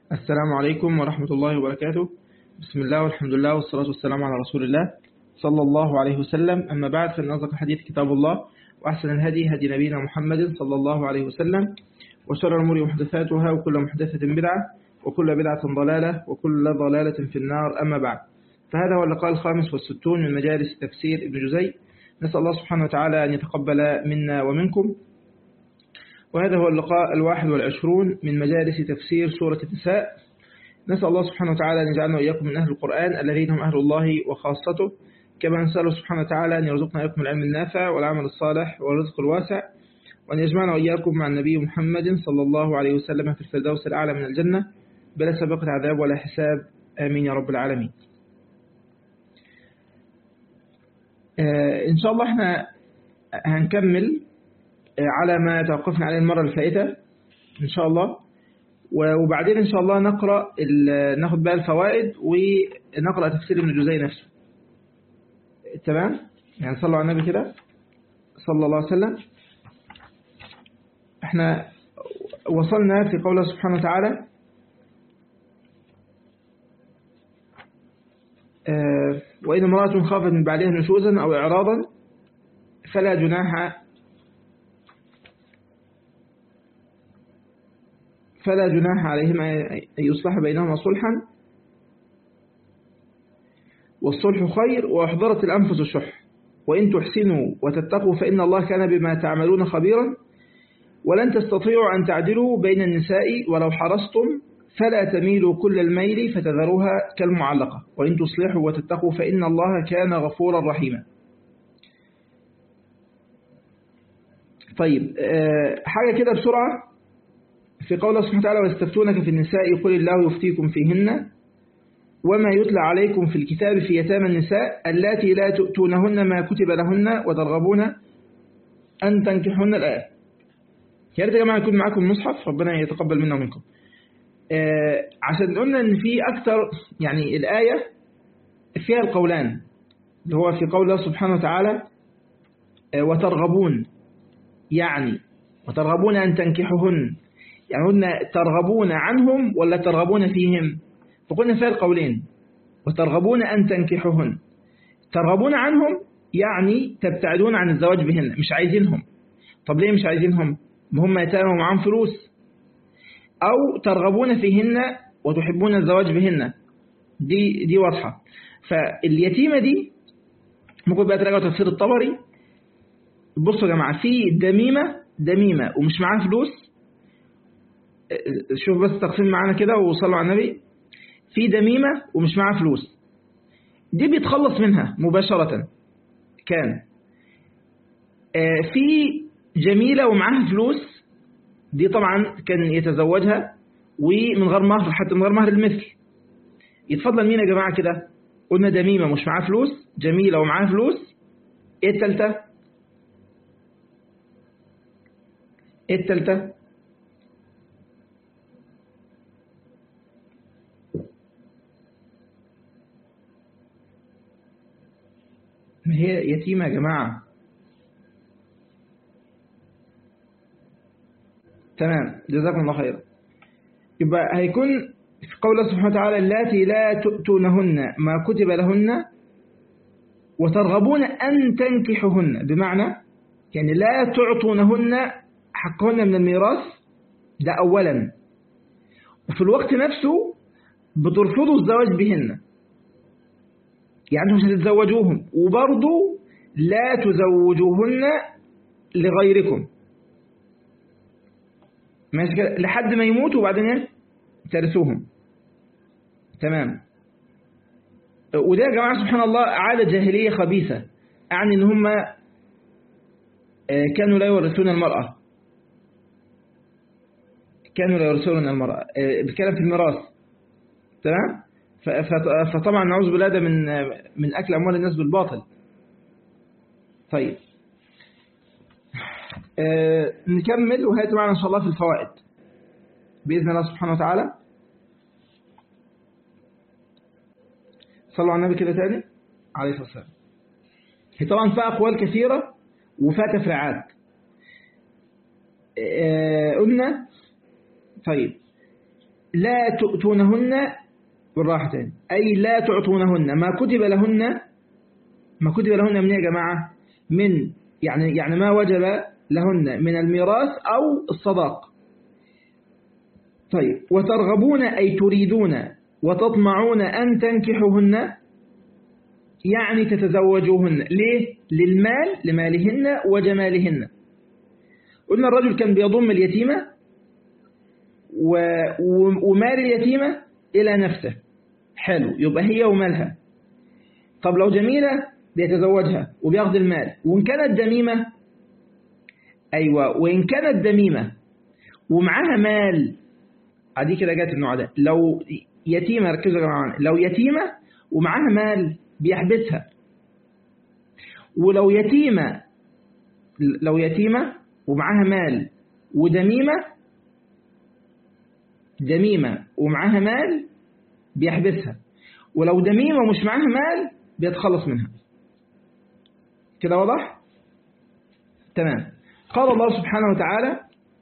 السلام عليكم ورحمة الله وبركاته بسم الله والحمد لله والصلاة والسلام على رسول الله صلى الله عليه وسلم أما بعد فإن أصدق الحديث كتاب الله وأحسن الهدي هدي نبينا محمد صلى الله عليه وسلم وشر الأمور محدثاتها وكل محدثة بدعة وكل بدعة ضلالة وكل ضلالة في النار أما بعد فهذا هو اللقاء الخامس والستون من مجالس تفسير ابن جزي نسأل الله سبحانه وتعالى أن يتقبل منا ومنكم وهذا هو اللقاء الواحد والعشرون من مجالس تفسير سورة النساء نسأل الله سبحانه وتعالى أن يجعلنا وإياكم من أهل القرآن الذين هم أهل الله وخاصته كما نسأله سبحانه وتعالى أن يرزقنا إياكم العلم النافع والعمل الصالح والرزق الواسع وأن يجمعنا وإياكم مع النبي محمد صلى الله عليه وسلم في الفردوس الأعلى من الجنة بلا سابقة عذاب ولا حساب آمين يا رب العالمين إن شاء الله احنا هنكمل على ما توقفنا عليه المرة اللي فاتت إن شاء الله وبعدين إن شاء الله نقرأ ناخد بقى الفوائد ونقرأ تفسير ابن جزي نفسه تمام يعني صلوا على النبي كده صلى الله عليه وسلم احنا وصلنا في قوله سبحانه وتعالى وإن امرأة خافت من بعدها نشوزا أو إعراضا فلا جناح فلا جناح عليهما أن يصلح بينهما صلحا والصلح خير وأحضرت الأنفس الشح وإن تحسنوا وتتقوا فإن الله كان بما تعملون خبيرا ولن تستطيعوا أن تعدلوا بين النساء ولو حرصتم فلا تميلوا كل الميل فتذروها كالمعلقة وإن تصلحوا وتتقوا فإن الله كان غفورا رحيما طيب حاجة كده بسرعة في قول سبحانه وتعالى ويستفتونك في النساء قل الله يفتيكم فيهن وما يتلى عليكم في الكتاب في يتامى النساء اللاتي لا تؤتونهن ما كتب لهن وترغبون أن تنكحهن الآية يا ريت يا جماعة يكون معاكم مصحف ربنا يتقبل منا ومنكم آه عشان قلنا ان في اكتر يعني الآية فيها القولان اللي هو في قول الله سبحانه وتعالى آه وترغبون يعني وترغبون أن تنكحهن يعني قلنا ترغبون عنهم ولا ترغبون فيهم فقلنا فيها القولين وترغبون أن تنكحهن ترغبون عنهم يعني تبتعدون عن الزواج بهن مش عايزينهم طب ليه مش عايزينهم هم يتاموا معاهم فلوس أو ترغبون فيهن وتحبون الزواج بهن دي دي واضحة فاليتيمة دي ممكن بقى تراجعوا تفسير الطبري بصوا يا جماعة في دميمة دميمة ومش معاها فلوس شوف بس التقسيم معانا كده وصلوا على النبي في دميمة ومش معاها فلوس دي بيتخلص منها مباشرة كان في جميلة ومعاها فلوس دي طبعا كان يتزوجها ومن غير مهر حتى من غير مهر المثل يتفضل مين يا جماعة كده قلنا دميمة مش معاها فلوس جميلة ومعاها فلوس ايه التالتة ايه التالتة ما هي يتيمة يا جماعة تمام جزاكم الله خيرا يبقى هيكون في قول الله سبحانه وتعالى اللاتي لا تؤتونهن ما كتب لهن وترغبون أن تنكحهن بمعنى يعني لا تعطونهن حقهن من الميراث ده أولا وفي الوقت نفسه بترفضوا الزواج بهن يعني مش هتتزوجوهم وبرضه لا تزوجوهن لغيركم ماشي كده لحد ما يموتوا وبعدين ايه ترثوهم تمام وده يا جماعة سبحان الله عادة جاهلية خبيثة يعني ان هم كانوا لا يورثون المرأة كانوا لا يورثون المرأة بتكلم في الميراث تمام فطبعا نعوذ بالله ده من من اكل اموال الناس بالباطل طيب آه نكمل وهيأتي معنا إن شاء الله في الفوائد بإذن الله سبحانه وتعالى صلوا على النبي كده تاني عليه الصلاة والسلام هي طبعا فيها أقوال كثيرة وفيها تفريعات آه قلنا طيب لا تؤتونهن بالراحة تاني أي لا تعطونهن ما كتب لهن ما كتب لهن من إيه يا جماعة من يعني يعني ما وجب لهن من الميراث أو الصداق طيب وترغبون أي تريدون وتطمعون أن تنكحوهن يعني تتزوجوهن ليه؟ للمال لمالهن وجمالهن قلنا الرجل كان بيضم اليتيمة ومال اليتيمة إلى نفسه حلو يبقى هي ومالها طب لو جميلة بيتزوجها وبياخد المال وإن كانت دميمة أيوة وإن كانت دميمة ومعاها مال عادي كده جات النوع ده لو يتيمة ركزوا يا جماعة لو يتيمة ومعاها مال بيحبسها ولو يتيمة لو يتيمة ومعاها مال ودميمة دميمة ومعاها مال بيحبسها ولو دميمة ومش معاها مال بيتخلص منها كده واضح تمام قال الله سبحانه وتعالى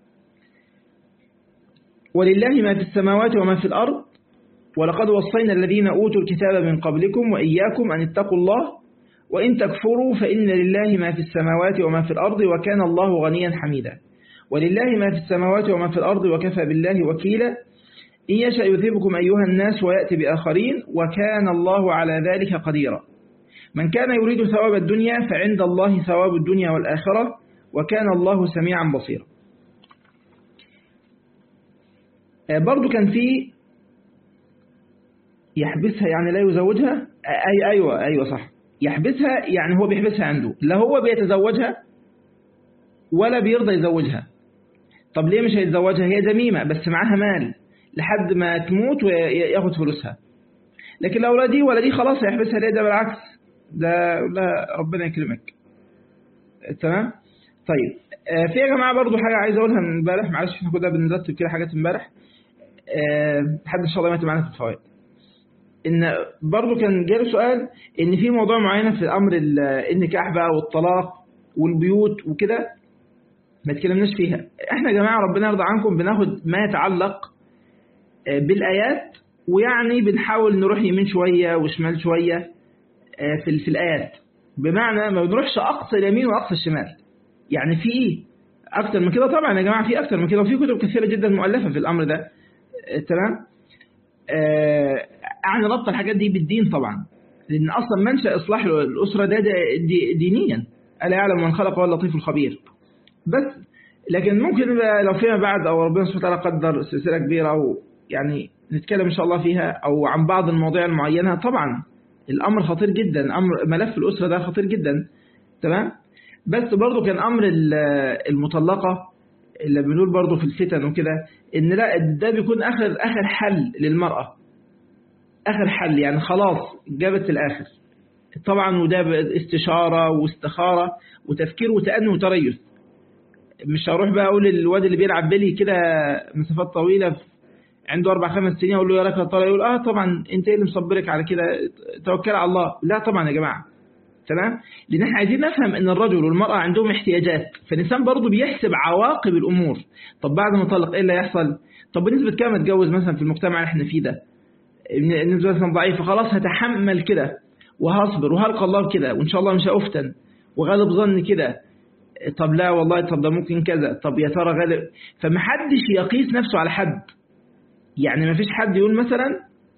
ولله ما في السماوات وما في الأرض ولقد وصينا الذين أوتوا الكتاب من قبلكم وإياكم أن اتقوا الله وإن تكفروا فإن لله ما في السماوات وما في الأرض وكان الله غنيا حميدا ولله ما في السماوات وما في الأرض وكفى بالله وكيلا إن يشأ يذهبكم أيها الناس ويأتي بآخرين وكان الله على ذلك قديرا من كان يريد ثواب الدنيا فعند الله ثواب الدنيا والآخرة وكان الله سميعا بصيرا برضو كان في يحبسها يعني لا يزوجها أي أيوة أيوة صح يحبسها يعني هو بيحبسها عنده لا هو بيتزوجها ولا بيرضى يزوجها طب ليه مش هيتزوجها هي دميمة بس معاها مال لحد ما تموت وياخد فلوسها لكن لو لا دي ولا دي خلاص هيحبسها ليه ده بالعكس ده لا ربنا يكرمك تمام طيب في يا جماعه برضو حاجه عايز اقولها من امبارح معلش احنا كنا بنرتب كده حاجات امبارح حد ان شاء الله ما معانا في الفوائد ان برضو كان جاله سؤال ان في موضوع معين في امر النكاح بقى والطلاق والبيوت وكده ما تكلمناش فيها احنا يا جماعه ربنا يرضى عنكم بناخد ما يتعلق بالايات ويعني بنحاول نروح يمين شويه وشمال شويه في في الايات بمعنى ما بنروحش اقصى اليمين واقصى الشمال يعني في ايه اكتر من كده طبعا يا جماعه في اكتر من كده وفي كتب كثيره جدا مؤلفه في الامر ده تمام اعني ربط الحاجات دي بالدين طبعا لان اصلا منشا اصلاح الاسره ده, ده دي دينيا الا يعلم من خلق هو اللطيف الخبير بس لكن ممكن لو فيما بعد او ربنا سبحانه وتعالى قدر سلسله كبيره او يعني نتكلم ان شاء الله فيها او عن بعض المواضيع المعينه طبعا الامر خطير جدا امر ملف الاسره ده خطير جدا تمام بس برضو كان امر المطلقه اللي بنقول برضو في الفتن وكده ان لا ده بيكون اخر اخر حل للمراه اخر حل يعني خلاص جابت الاخر طبعا وده استشاره واستخاره وتفكير وتأني وتريث مش هروح بقى اقول للواد اللي بيلعب بلي كده مسافات طويله عنده اربع خمس سنين اقول له يا لك طالع يقول اه طبعا انت اللي مصبرك على كده توكل على الله لا طبعا يا جماعه تمام لان احنا عايزين نفهم ان الرجل والمراه عندهم احتياجات فالانسان برضه بيحسب عواقب الامور طب بعد ما طلق ايه اللي هيحصل طب بنسبه كام اتجوز مثلا في المجتمع اللي احنا فيه ده النسبه مثلا ضعيفه خلاص هتحمل كده وهصبر وهلقى الله كده وان شاء الله مش هافتن وغالب ظني كده طب لا والله طب ده ممكن كذا طب يا ترى غالب فمحدش يقيس نفسه على حد يعني ما فيش حد يقول مثلا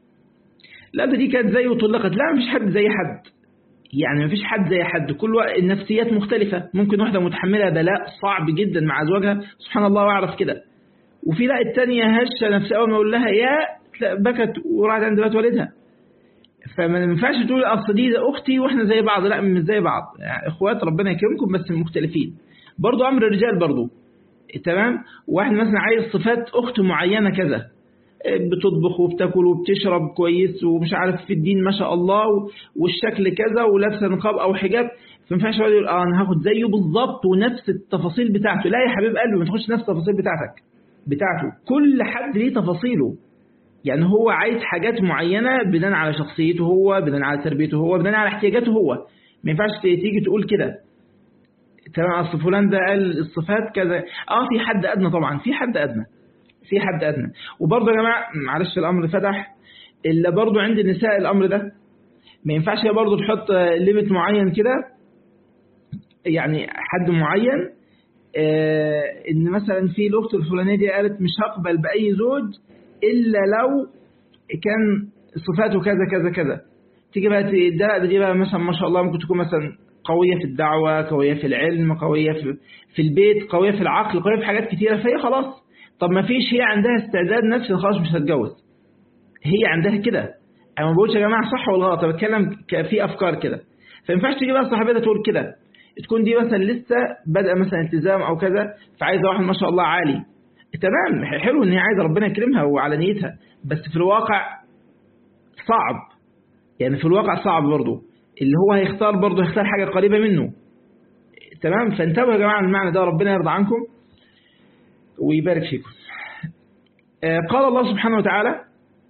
لا ده دي كانت زي وطلقت لا ما فيش حد زي حد يعني ما فيش حد زي حد كل وقت النفسيات مختلفة ممكن واحدة متحملة بلاء صعب جدا مع زوجها سبحان الله واعرف كده وفي لا التانية هشة نفسها أول ما أقول لها يا بكت وراحت عند بيت والدها فما ينفعش تقول اصل دي اختي واحنا زي بعض لا مش زي بعض يعني اخوات ربنا يكرمكم بس مختلفين برضو امر الرجال برضو تمام واحد مثلا عايز صفات اخت معينه كذا بتطبخ وبتاكل وبتشرب كويس ومش عارف في الدين ما شاء الله والشكل كذا ولابسه نقاب او حجاب فما ينفعش يقول اه انا هاخد زيه بالظبط ونفس التفاصيل بتاعته لا يا حبيب قلبي ما تاخدش نفس التفاصيل بتاعتك بتاعته كل حد ليه تفاصيله يعني هو عايز حاجات معينة بناء على شخصيته هو بناء على تربيته هو بناء على احتياجاته هو ما ينفعش تيجي تقول كده تمام اصل فلان ده قال الصفات كذا اه في حد ادنى طبعا في حد ادنى في حد أدنى وبرضه يا جماعة معلش الأمر فتح إلا برضه عند النساء الأمر ده ما ينفعش هي برضه تحط ليميت معين كده يعني حد معين آه ان مثلا في الاخت الفلانيه دي قالت مش هقبل باي زوج الا لو كان صفاته كذا كذا كذا تيجي بقى ده دي بقى مثلا ما شاء الله ممكن تكون مثلا قويه في الدعوه قويه في العلم قويه في في البيت قويه في العقل قويه في حاجات كتيره فهي خلاص طب ما فيش هي عندها استعداد نفسي خلاص مش هتتجوز هي عندها كده انا ما بقولش يا جماعه صح ولا غلط انا بتكلم في افكار كده فما ينفعش تيجي بقى صاحبتها تقول كده تكون دي مثلا لسه بدأ مثلا التزام او كذا فعايزه واحد ما شاء الله عالي تمام حلو ان هي عايزه ربنا يكرمها وعلى نيتها بس في الواقع صعب يعني في الواقع صعب برضه اللي هو هيختار برضه هيختار حاجه قريبه منه تمام فانتبهوا يا جماعه المعنى ده ربنا يرضى عنكم ويبارك فيكم قال الله سبحانه وتعالى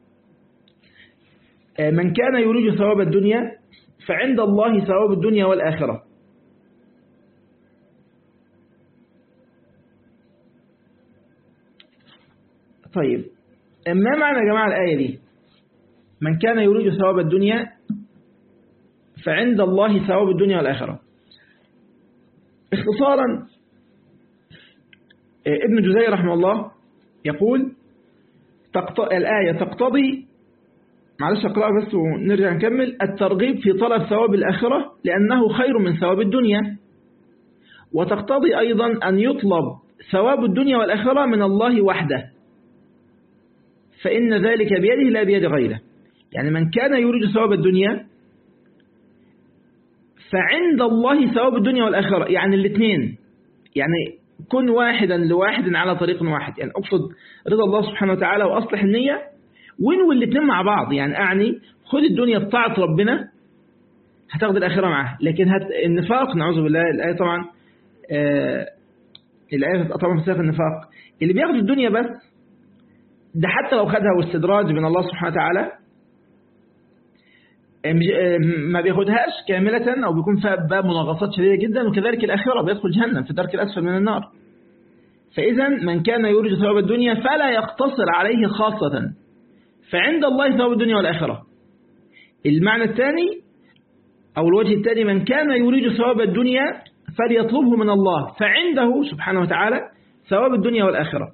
من كان يريد ثواب الدنيا فعند الله ثواب الدنيا والآخرة طيب ما معنى يا جماعة الآية دي من كان يريد ثواب الدنيا فعند الله ثواب الدنيا والآخرة اختصارا ابن جزي رحمه الله يقول تقط... الآية تقتضي معلش أقرأ بس ونرجع نكمل الترغيب في طلب ثواب الآخرة لأنه خير من ثواب الدنيا وتقتضي أيضا أن يطلب ثواب الدنيا والآخرة من الله وحده فإن ذلك بيده لا بيد غيره يعني من كان يريد ثواب الدنيا فعند الله ثواب الدنيا والآخرة يعني الاثنين يعني كن واحدا لواحد على طريق واحد يعني أقصد رضا الله سبحانه وتعالى وأصلح النية وانوي الاثنين مع بعض يعني أعني خد الدنيا بطاعة ربنا هتاخد الآخرة معاها لكن هت... النفاق نعوذ بالله الآية طبعا آه الآية طبعا في سياق النفاق اللي بياخد الدنيا بس ده حتى لو خدها واستدراج من الله سبحانه وتعالى ما بياخدهاش كاملة أو بيكون فيها باب مناغصات شديدة جدا وكذلك الآخرة بيدخل جهنم في الدرك الأسفل من النار فإذا من كان يريد ثواب الدنيا فلا يقتصر عليه خاصة فعند الله ثواب الدنيا والآخرة المعنى الثاني أو الوجه الثاني من كان يريد ثواب الدنيا فليطلبه من الله فعنده سبحانه وتعالى ثواب الدنيا والآخرة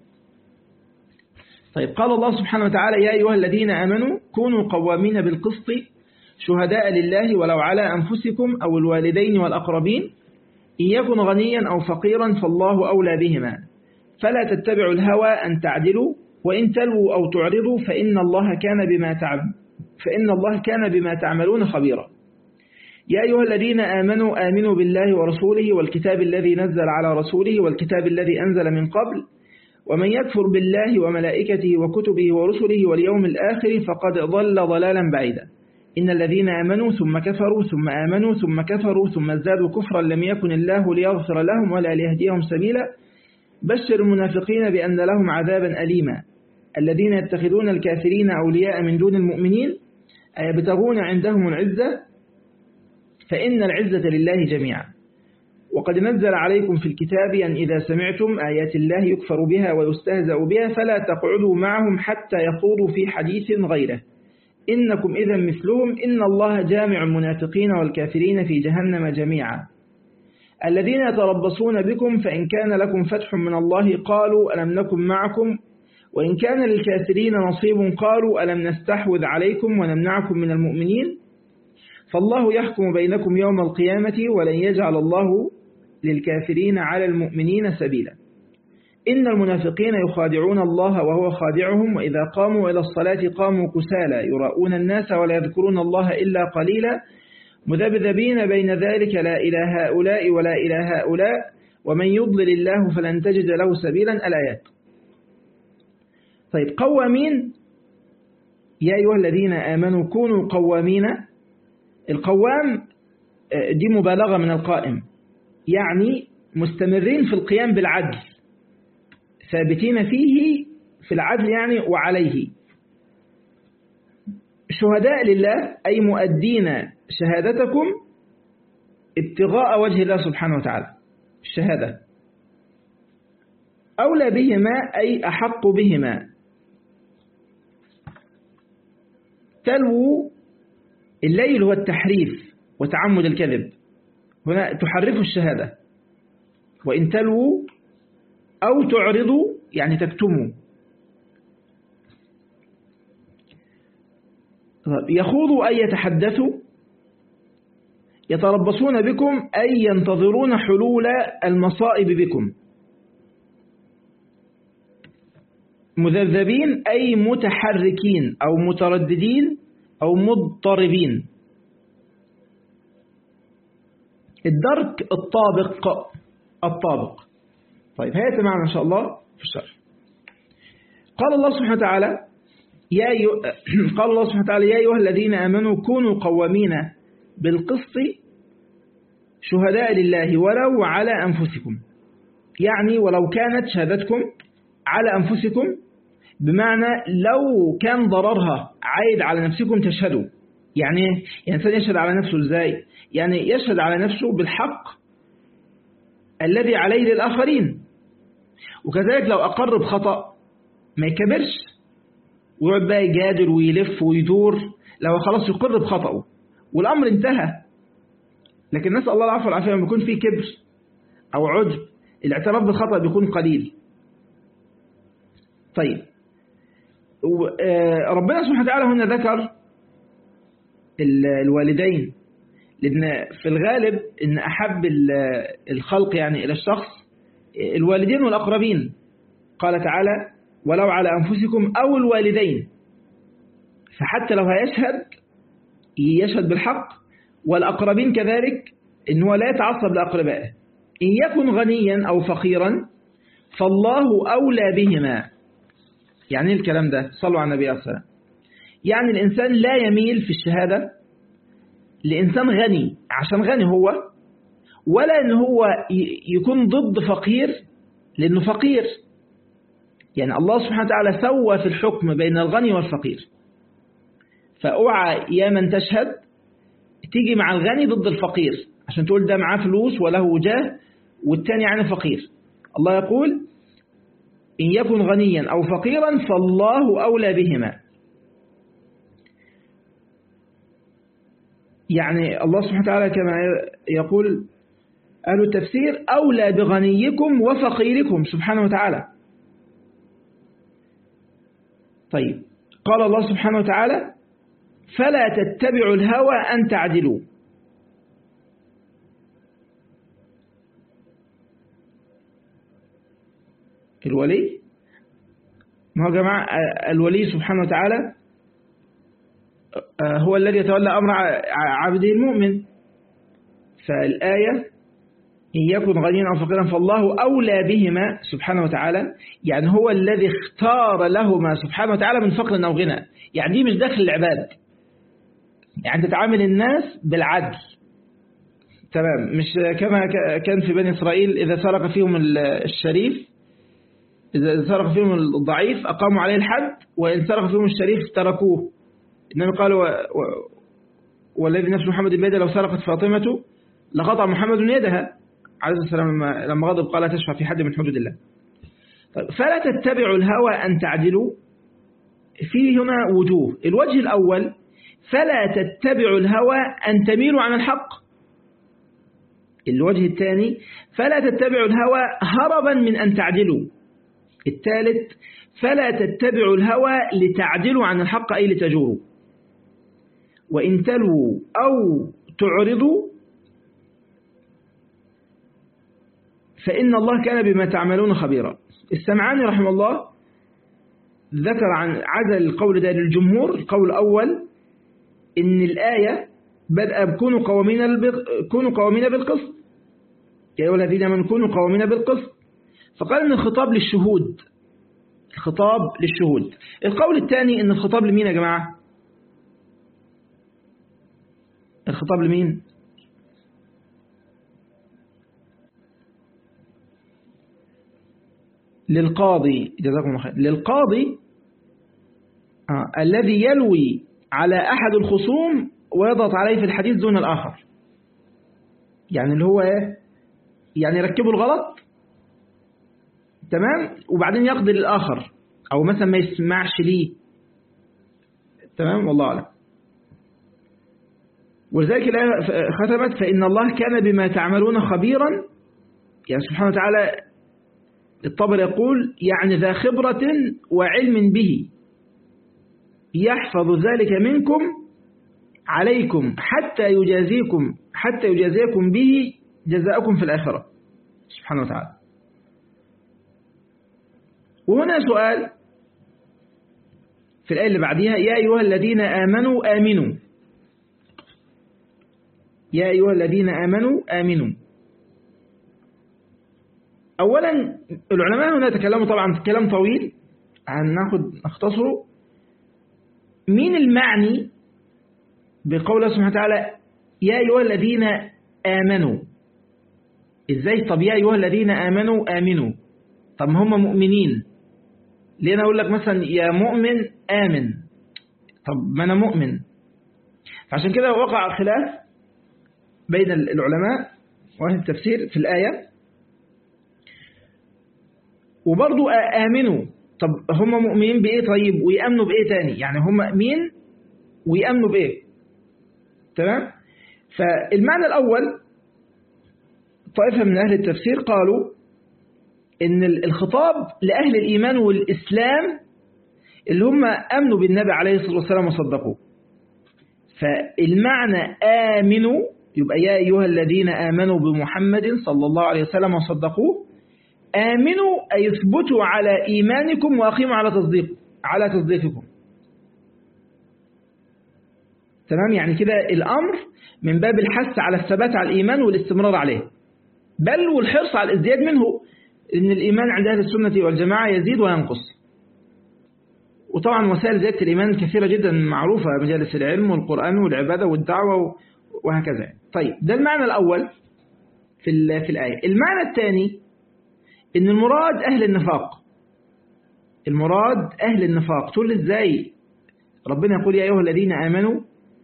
طيب قال الله سبحانه وتعالى يا أيها الذين آمنوا كونوا قوامين بالقسط شهداء لله ولو على أنفسكم أو الوالدين والأقربين إن يكن غنيا أو فقيرا فالله أولى بهما فلا تتبعوا الهوى أن تعدلوا وإن تلووا أو تعرضوا فإن الله كان بما تعمل فإن الله كان بما تعملون خبيرا يا أيها الذين آمنوا آمنوا بالله ورسوله والكتاب الذي نزل على رسوله والكتاب الذي أنزل من قبل ومن يكفر بالله وملائكته وكتبه ورسله واليوم الآخر فقد ضل ضلالا بعيدا إن الذين آمنوا ثم كفروا ثم آمنوا ثم كفروا ثم ازدادوا كفرا لم يكن الله ليغفر لهم ولا ليهديهم سبيلا بشر المنافقين بأن لهم عذابا أليما الذين يتخذون الكافرين أولياء من دون المؤمنين أيبتغون عندهم العزة فإن العزة لله جميعا وقد نزل عليكم في الكتاب أن إذا سمعتم آيات الله يكفر بها ويستهزأ بها فلا تقعدوا معهم حتى يخوضوا في حديث غيره إنكم إذا مثلهم إن الله جامع المنافقين والكافرين في جهنم جميعا الذين يتربصون بكم فإن كان لكم فتح من الله قالوا ألم نكن معكم وإن كان للكافرين نصيب قالوا ألم نستحوذ عليكم ونمنعكم من المؤمنين فالله يحكم بينكم يوم القيامة ولن يجعل الله للكافرين على المؤمنين سبيلا إن المنافقين يخادعون الله وهو خادعهم وإذا قاموا إلى الصلاة قاموا كسالى يراؤون الناس ولا يذكرون الله إلا قليلا مذبذبين بين ذلك لا إلى هؤلاء ولا إلى هؤلاء ومن يضلل الله فلن تجد له سبيلا الآيات طيب قوامين يا أيها الذين آمنوا كونوا قوامين القوام دي مبالغة من القائم يعني مستمرين في القيام بالعدل ثابتين فيه في العدل يعني وعليه شهداء لله أي مؤدين شهادتكم ابتغاء وجه الله سبحانه وتعالى الشهادة أولى بهما أي أحق بهما تلو الليل هو التحريف وتعمد الكذب هنا تحرف الشهادة وإن تلو أو تعرضوا يعني تكتموا يخوضوا أي يتحدثوا يتربصون بكم أي ينتظرون حلول المصائب بكم مذذبين أي متحركين أو مترددين أو مضطربين الدرك الطابق الطابق طيب هيا معنا إن شاء الله في الشرح قال الله سبحانه وتعالى يا أيو... قال الله سبحانه وتعالى يا أيها الذين آمنوا كونوا قوامين بالقسط شهداء لله ولو على أنفسكم يعني ولو كانت شهادتكم على أنفسكم بمعنى لو كان ضررها عايد على نفسكم تشهدوا يعني يعني الإنسان يشهد على نفسه إزاي يعني يشهد على نفسه بالحق الذي عليه للآخرين وكذلك لو أقر بخطأ ما يكبرش ويقعد بقى يجادل ويلف ويدور لو خلاص يقر بخطأه والأمر انتهى لكن نسأل الله العفو والعافية لما يكون فيه كبر أو عجب الاعتراف بالخطأ بيكون قليل طيب ربنا سبحانه وتعالى هنا ذكر الوالدين لأن في الغالب إن أحب الخلق يعني إلى الشخص الوالدين والأقربين قال تعالى ولو على أنفسكم أو الوالدين فحتى لو هيشهد يشهد بالحق والأقربين كذلك إن هو لا يتعصب لأقربائه إن يكن غنيا أو فقيرا فالله أولى بهما يعني الكلام ده صلوا على النبي صلى الله عليه وسلم يعني الإنسان لا يميل في الشهادة لإنسان غني عشان غني هو ولا إن هو يكون ضد فقير لأنه فقير يعني الله سبحانه وتعالى سوى في الحكم بين الغني والفقير فأوعى يا من تشهد تيجي مع الغني ضد الفقير عشان تقول ده معاه فلوس وله وجاه والتاني يعني فقير الله يقول إن يكن غنيا أو فقيرا فالله أولى بهما يعني الله سبحانه وتعالى كما يقول أهل التفسير أولى بغنيكم وفقيركم سبحانه وتعالى طيب قال الله سبحانه وتعالى فلا تتبعوا الهوى أن تعدلوا الولي ما هو جماعة الولي سبحانه وتعالى هو الذي يتولى أمر عبده المؤمن فالآية إن يكن غنيا أو فقيرا فالله أولى بهما سبحانه وتعالى يعني هو الذي اختار لهما سبحانه وتعالى من فقر أو غنى يعني دي مش داخل العباد يعني تتعامل الناس بالعدل تمام مش كما كان في بني إسرائيل إذا سرق فيهم الشريف إذا سرق فيهم الضعيف أقاموا عليه الحد وإن سرق فيهم الشريف تركوه إنما قالوا والذي نفس محمد بيده لو سرقت فاطمة لقطع محمد يدها عليه السلام لما لما غضب قال تشفع في حد من حدود الله طيب فلا تتبعوا الهوى أن تعدلوا فيه هنا وجوه الوجه الأول فلا تتبعوا الهوى أن تميلوا عن الحق الوجه الثاني فلا تتبعوا الهوى هربا من أن تعدلوا الثالث فلا تتبعوا الهوى لتعدلوا عن الحق أي لتجوروا وإن تلووا أو تعرضوا فإن الله كان بما تعملون خبيرا السمعاني رحمه الله ذكر عن عدل القول ده للجمهور القول الأول إن الآية بدأ بكونوا قوامين كونوا قوامين بالقسط يا أيها الذين آمنوا كونوا قوامين بالقسط فقال إن الخطاب للشهود الخطاب للشهود القول الثاني إن الخطاب لمين يا جماعة الخطاب لمين للقاضي جزاكم الله خير للقاضي آه. الذي يلوي على أحد الخصوم ويضغط عليه في الحديث دون الآخر يعني اللي هو ايه يعني يركبوا الغلط تمام وبعدين يقضي للآخر أو مثلا ما يسمعش ليه تمام والله أعلم ولذلك الآية ختمت فإن الله كان بما تعملون خبيرا يعني سبحانه وتعالى الطبر يقول يعني ذا خبرة وعلم به يحفظ ذلك منكم عليكم حتى يجازيكم حتى يجازيكم به جزاءكم في الآخرة سبحانه وتعالى وهنا سؤال في الآية اللي بعدها يا أيها الذين آمنوا آمنوا يا أيها الذين آمنوا آمنوا أولا العلماء هنا تكلموا طبعا كلام طويل هناخد نختصره مين المعني بقول الله سبحانه وتعالى يا أيها الذين آمنوا إزاي طب يا أيها الذين آمنوا آمنوا طب هم مؤمنين ليه أنا أقول لك مثلا يا مؤمن آمن طب ما أنا مؤمن فعشان كده وقع خلاف بين العلماء وأهل التفسير في الآية وبرضو آمنوا طب هم مؤمنين بإيه طيب ويأمنوا بإيه تاني يعني هم مين ويأمنوا بإيه تمام فالمعنى الأول طائفة من أهل التفسير قالوا إن الخطاب لأهل الإيمان والإسلام اللي هم أمنوا بالنبي عليه الصلاة والسلام وصدقوه فالمعنى آمنوا يبقى يا أيها الذين آمنوا بمحمد صلى الله عليه وسلم وصدقوه آمنوا أي اثبتوا على إيمانكم وأقيموا على تصديق على تصديقكم تمام يعني كده الأمر من باب الحث على الثبات على الإيمان والاستمرار عليه بل والحرص على الازدياد منه إن الإيمان عند أهل السنة والجماعة يزيد وينقص وطبعا وسائل زيادة الإيمان كثيرة جدا معروفة مجالس العلم والقرآن والعبادة والدعوة وهكذا طيب ده المعنى الأول في في الآية المعنى الثاني إن المراد أهل النفاق المراد أهل النفاق تقول إزاي ربنا يقول يا أيها الذين آمنوا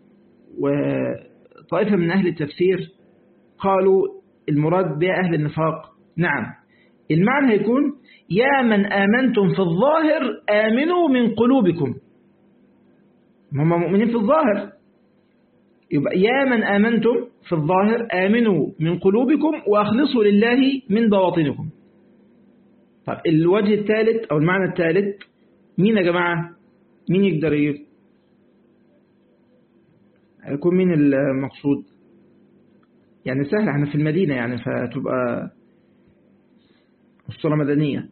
وطائفة من أهل التفسير قالوا المراد بها أهل النفاق نعم المعنى هيكون يا من آمنتم في الظاهر آمنوا من قلوبكم هم مؤمنين في الظاهر يبقى يا من آمنتم في الظاهر آمنوا من قلوبكم وأخلصوا لله من بواطنكم طب الوجه الثالث أو المعنى الثالث مين يا جماعة مين يقدر يكون مين المقصود يعني سهل احنا في المدينة يعني فتبقى أسطورة مدنية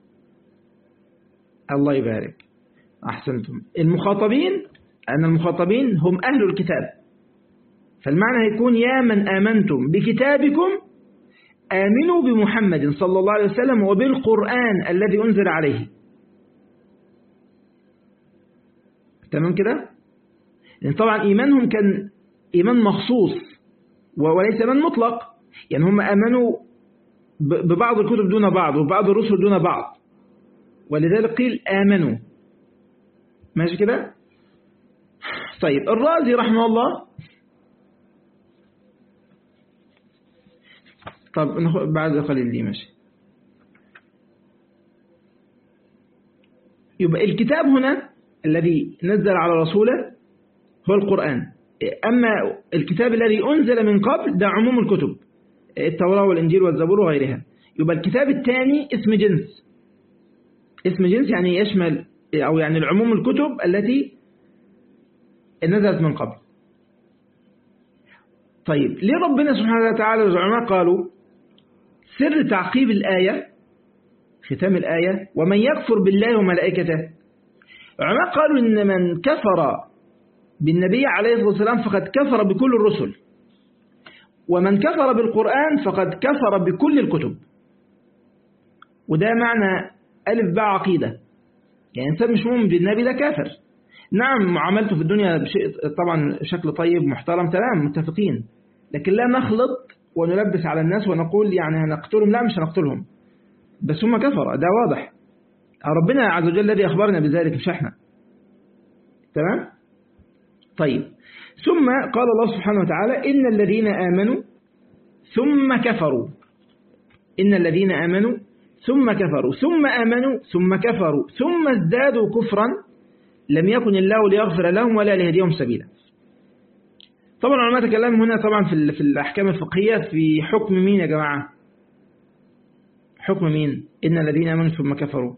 الله يبارك أحسنتم المخاطبين أن المخاطبين هم أهل الكتاب فالمعنى هيكون يا من آمنتم بكتابكم آمنوا بمحمد صلى الله عليه وسلم وبالقرآن الذي أنزل عليه تمام كده لأن طبعا إيمانهم كان إيمان مخصوص وليس إيمان مطلق يعني هم آمنوا ببعض الكتب دون بعض وبعض الرسل دون بعض ولذلك قيل آمنوا ماشي كده طيب الرازي رحمه الله طب بعد قليل دي ماشي يبقى الكتاب هنا الذي نزل على رسوله هو القرآن أما الكتاب الذي أنزل من قبل ده عموم الكتب التوراة والإنجيل والزبور وغيرها يبقى الكتاب الثاني اسم جنس اسم جنس يعني يشمل أو يعني العموم الكتب التي نزلت من قبل طيب ليه ربنا سبحانه وتعالى العلماء قالوا سر تعقيب الآية ختام الآية ومن يكفر بالله وملائكته العلماء قالوا إن من كفر بالنبي عليه الصلاة والسلام فقد كفر بكل الرسل ومن كفر بالقرآن فقد كفر بكل الكتب وده معنى ألف باء عقيدة يعني إنسان مش مؤمن بالنبي ده كافر نعم معاملته في الدنيا بشيء طبعا شكل طيب محترم تمام متفقين لكن لا نخلط ونلبس على الناس ونقول يعني هنقتلهم لا مش هنقتلهم بس هم كفر ده واضح ربنا عز وجل الذي أخبرنا بذلك مش احنا تمام طيب ثم قال الله سبحانه وتعالى إن الذين آمنوا ثم كفروا إن الذين آمنوا ثم كفروا ثم آمنوا ثم كفروا ثم ازدادوا كفرا لم يكن الله ليغفر لهم ولا ليهديهم سبيلا طبعا العلماء تكلموا هنا طبعا في في الأحكام الفقهية في حكم مين يا جماعة حكم مين إن الذين آمنوا ثم كفروا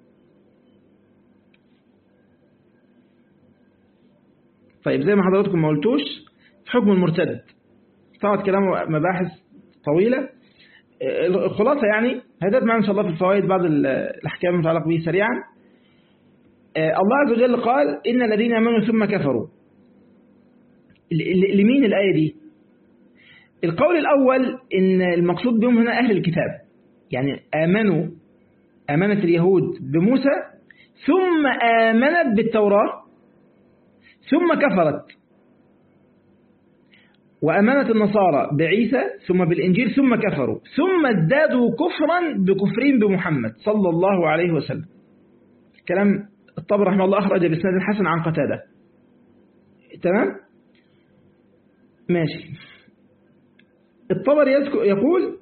طيب زي ما حضراتكم ما قلتوش في حكم المرتد طبعا كلام مباحث طويلة الخلاصة يعني هيدات معنا إن شاء الله في الفوائد بعض الأحكام المتعلقة به سريعا الله عز وجل قال إن الذين آمنوا ثم كفروا لمين الآية دي القول الأول إن المقصود بهم هنا أهل الكتاب يعني آمنوا آمنت اليهود بموسى ثم آمنت بالتوراة ثم كفرت وأمانة النصارى بعيسى ثم بالإنجيل ثم كفروا ثم ازدادوا كفرا بكفرين بمحمد صلى الله عليه وسلم كلام الطبر رحمه الله أخرج بإسناد الحسن عن قتادة تمام ماشي الطبر يقول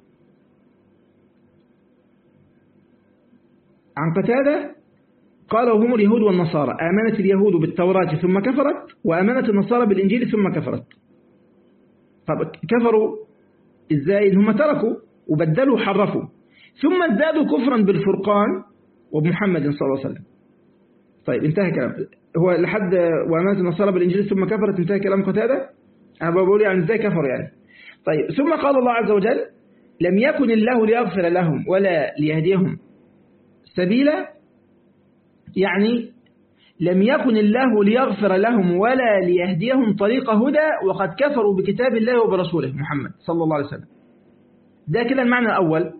عن قتادة قال وهم اليهود والنصارى آمنت اليهود بالتوراة ثم كفرت وآمنت النصارى بالإنجيل ثم كفرت طب كفروا إزاي إن هم تركوا وبدلوا وحرفوا ثم ازدادوا كفرا بالفرقان وبمحمد صلى الله عليه وسلم طيب انتهى كلام هو لحد وآمنت النصارى بالإنجيل ثم كفرت انتهى كلام قتادة أنا بقول يعني ازاي كفروا يعني طيب ثم قال الله عز وجل لم يكن الله ليغفر لهم ولا ليهديهم سبيلا يعني لم يكن الله ليغفر لهم ولا ليهديهم طريق هدى وقد كفروا بكتاب الله وبرسوله محمد صلى الله عليه وسلم ده كده المعنى الأول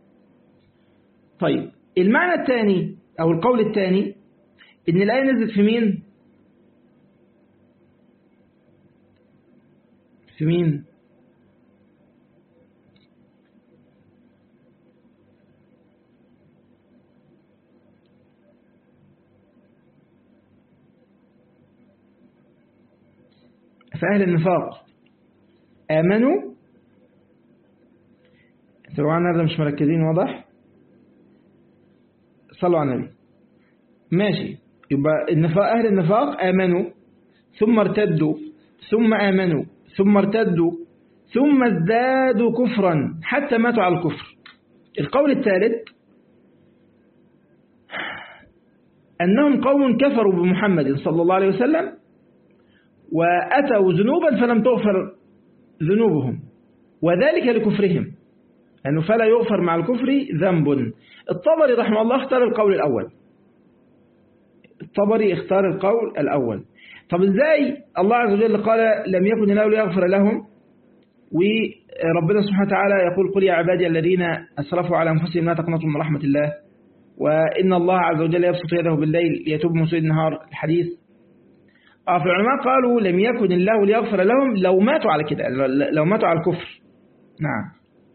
طيب المعنى الثاني أو القول الثاني إن الآية نزلت في مين في مين فأهل النفاق آمنوا طبعا هذا مش مركزين واضح صلوا على النبي ماشي يبقى النفاق أهل النفاق آمنوا ثم ارتدوا ثم آمنوا ثم ارتدوا ثم ازدادوا كفرا حتى ماتوا على الكفر القول الثالث أنهم قوم كفروا بمحمد صلى الله عليه وسلم وأتوا ذنوبا فلم تغفر ذنوبهم وذلك لكفرهم أنه فلا يغفر مع الكفر ذنب الطبري رحمه الله اختار القول الأول الطبري اختار القول الأول طب ازاي الله عز وجل قال لم يكن الله ليغفر لهم وربنا سبحانه وتعالى يقول قل يا عبادي الذين أسرفوا على أنفسهم لا تقنطوا من رحمة الله وإن الله عز وجل يبسط يده بالليل ليتوب مسيء النهار الحديث اه فالعلماء قالوا لم يكن الله ليغفر لهم لو ماتوا على كده لو ماتوا على الكفر نعم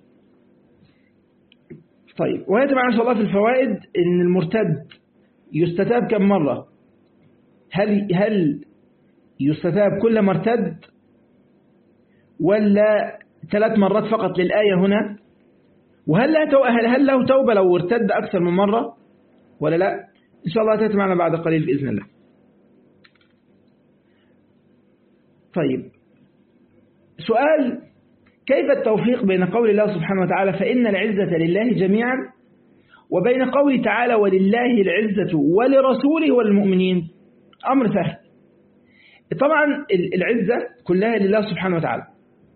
طيب ويأتي معنا إن شاء الله في الفوائد إن المرتد يستتاب كم مرة هل هل يستتاب كل مرتد ولا ثلاث مرات فقط للآية هنا وهل له هل له توبة لو ارتد أكثر من مرة ولا لا إن شاء الله تأتي معنا بعد قليل بإذن الله طيب سؤال كيف التوفيق بين قول الله سبحانه وتعالى فإن العزة لله جميعا وبين قوله تعالى ولله العزة ولرسوله والمؤمنين أمر سهل طبعا العزة كلها لله سبحانه وتعالى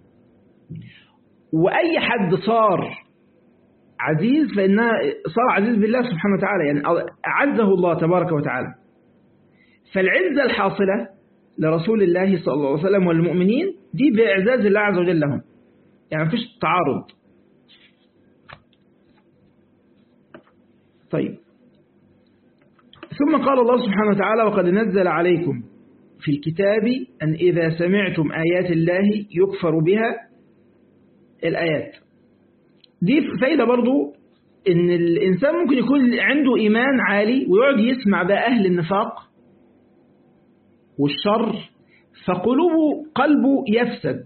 وأي حد صار عزيز فإنها صار عزيز بالله سبحانه وتعالى يعني أعزه الله تبارك وتعالى فالعزة الحاصلة لرسول الله صلى الله عليه وسلم والمؤمنين دي بإعزاز الله عز وجل لهم يعني مفيش تعارض طيب ثم قال الله سبحانه وتعالى وقد نزل عليكم في الكتاب أن إذا سمعتم آيات الله يكفر بها الآيات دي فايدة برضو إن الإنسان ممكن يكون عنده إيمان عالي ويقعد يسمع بقى أهل النفاق والشر فقلوبه قلبه يفسد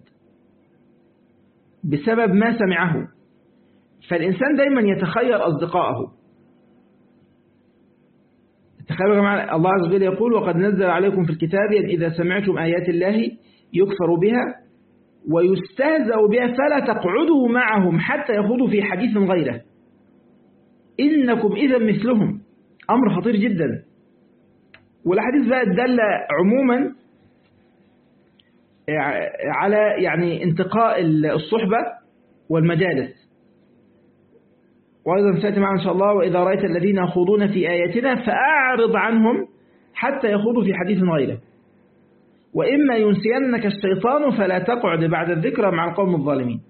بسبب ما سمعه فالإنسان دايما يتخير أصدقائه تخيلوا يا جماعة الله عز وجل يقول وقد نزل عليكم في الكتاب أن إذا سمعتم آيات الله يكفر بها ويستهزأ بها فلا تقعدوا معهم حتى يخوضوا في حديث غيره إنكم إذا مثلهم أمر خطير جدا والحديث بقى دل عموما على يعني انتقاء الصحبة والمجالس وأيضا سيأتي معنا إن شاء الله وإذا رأيت الذين يخوضون في آياتنا فأعرض عنهم حتى يخوضوا في حديث غيره وإما ينسينك الشيطان فلا تقعد بعد الذكرى مع القوم الظالمين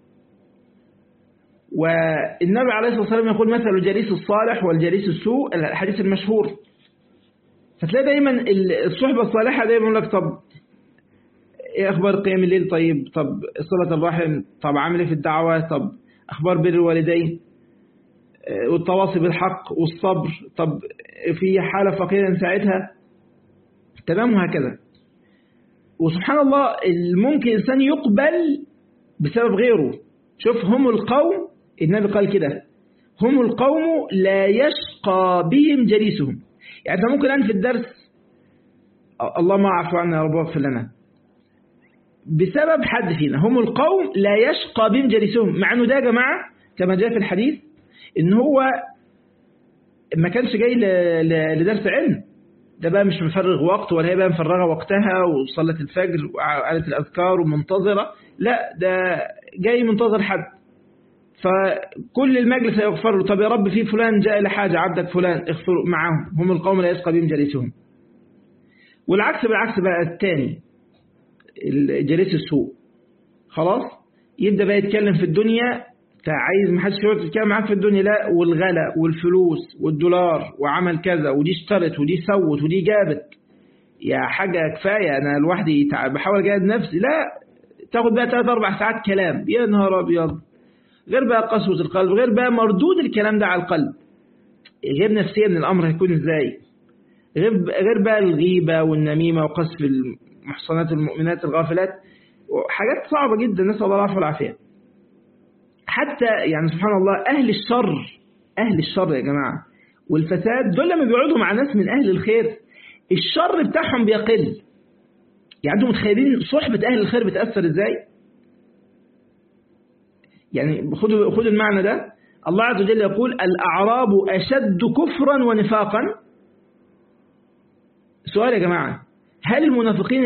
والنبي عليه الصلاة والسلام يقول مثل الجليس الصالح والجليس السوء الحديث المشهور فتلاقي دايما الصحبة الصالحة دايما يقول لك طب ايه اخبار قيام الليل طيب طب صلة الرحم طب عامل ايه في الدعوة طب اخبار بر الوالدين والتواصي بالحق والصبر طب في حالة فقيرة نساعدها تمام وهكذا وسبحان الله ممكن إنسان يقبل بسبب غيره شوف هم القوم النبي قال كده هم القوم لا يشقى بهم جليسهم يعني أنت ممكن أنت في الدرس الله ما عفو عنا يا رب واغفر لنا بسبب حد فينا هم القوم لا يشقى بهم جليسهم مع أنه ده يا جماعة كما جاء في الحديث إن هو ما كانش جاي لدرس علم ده بقى مش مفرغ وقت ولا هي بقى مفرغة وقتها وصلت الفجر وقالت الأذكار ومنتظرة لا ده جاي منتظر حد فكل المجلس يغفر له طب يا رب في فلان جاء لحاجة عبدك فلان اغفر معهم هم القوم لا يسقى بهم جليسهم والعكس بالعكس بقى الثاني جليس السوء خلاص يبدأ بقى يتكلم في الدنيا عايز ما حدش يقعد يتكلم معاك في الدنيا لا والغلا والفلوس والدولار وعمل كذا ودي اشترت ودي سوت ودي جابت يا حاجة كفاية أنا لوحدي بحاول أجاهد نفسي لا تاخد بقى ثلاث أربع ساعات كلام يا نهار أبيض غير بقى قسوة القلب غير بقى مردود الكلام ده على القلب غير نفسيا الأمر هيكون إزاي غير غير بقى الغيبة والنميمة وقصف المحصنات المؤمنات الغافلات حاجات صعبة جدا نسأل الله العافية والعافية حتى يعني سبحان الله أهل الشر أهل الشر يا جماعة والفساد دول لما بيقعدوا مع ناس من أهل الخير الشر بتاعهم بيقل يعني أنتم متخيلين صحبة أهل الخير بتأثر إزاي يعني خدوا خدوا المعنى ده الله عز وجل يقول الأعراب أشد كفرا ونفاقا سؤال يا جماعة هل المنافقين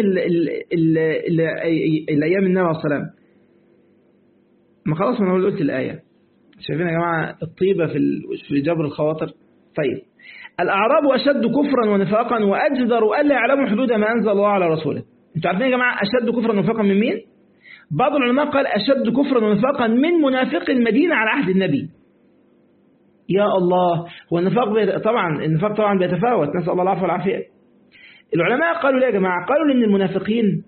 الأيام النبي عليه الصلاة ما خلاص ما انا قلت الآية شايفين يا جماعة الطيبة في في جبر الخواطر طيب الأعراب أشد كفرا ونفاقا وأجدر ألا يعلموا حدود ما أنزل الله على رسوله انتوا عارفين يا جماعة أشد كفرا ونفاقا من مين بعض العلماء قال أشد كفرا ونفاقا من منافق المدينة على عهد النبي يا الله هو النفاق بيت... طبعا النفاق طبعا بيتفاوت نسأل الله العفو والعافية العلماء قالوا ليه يا جماعة قالوا ان المنافقين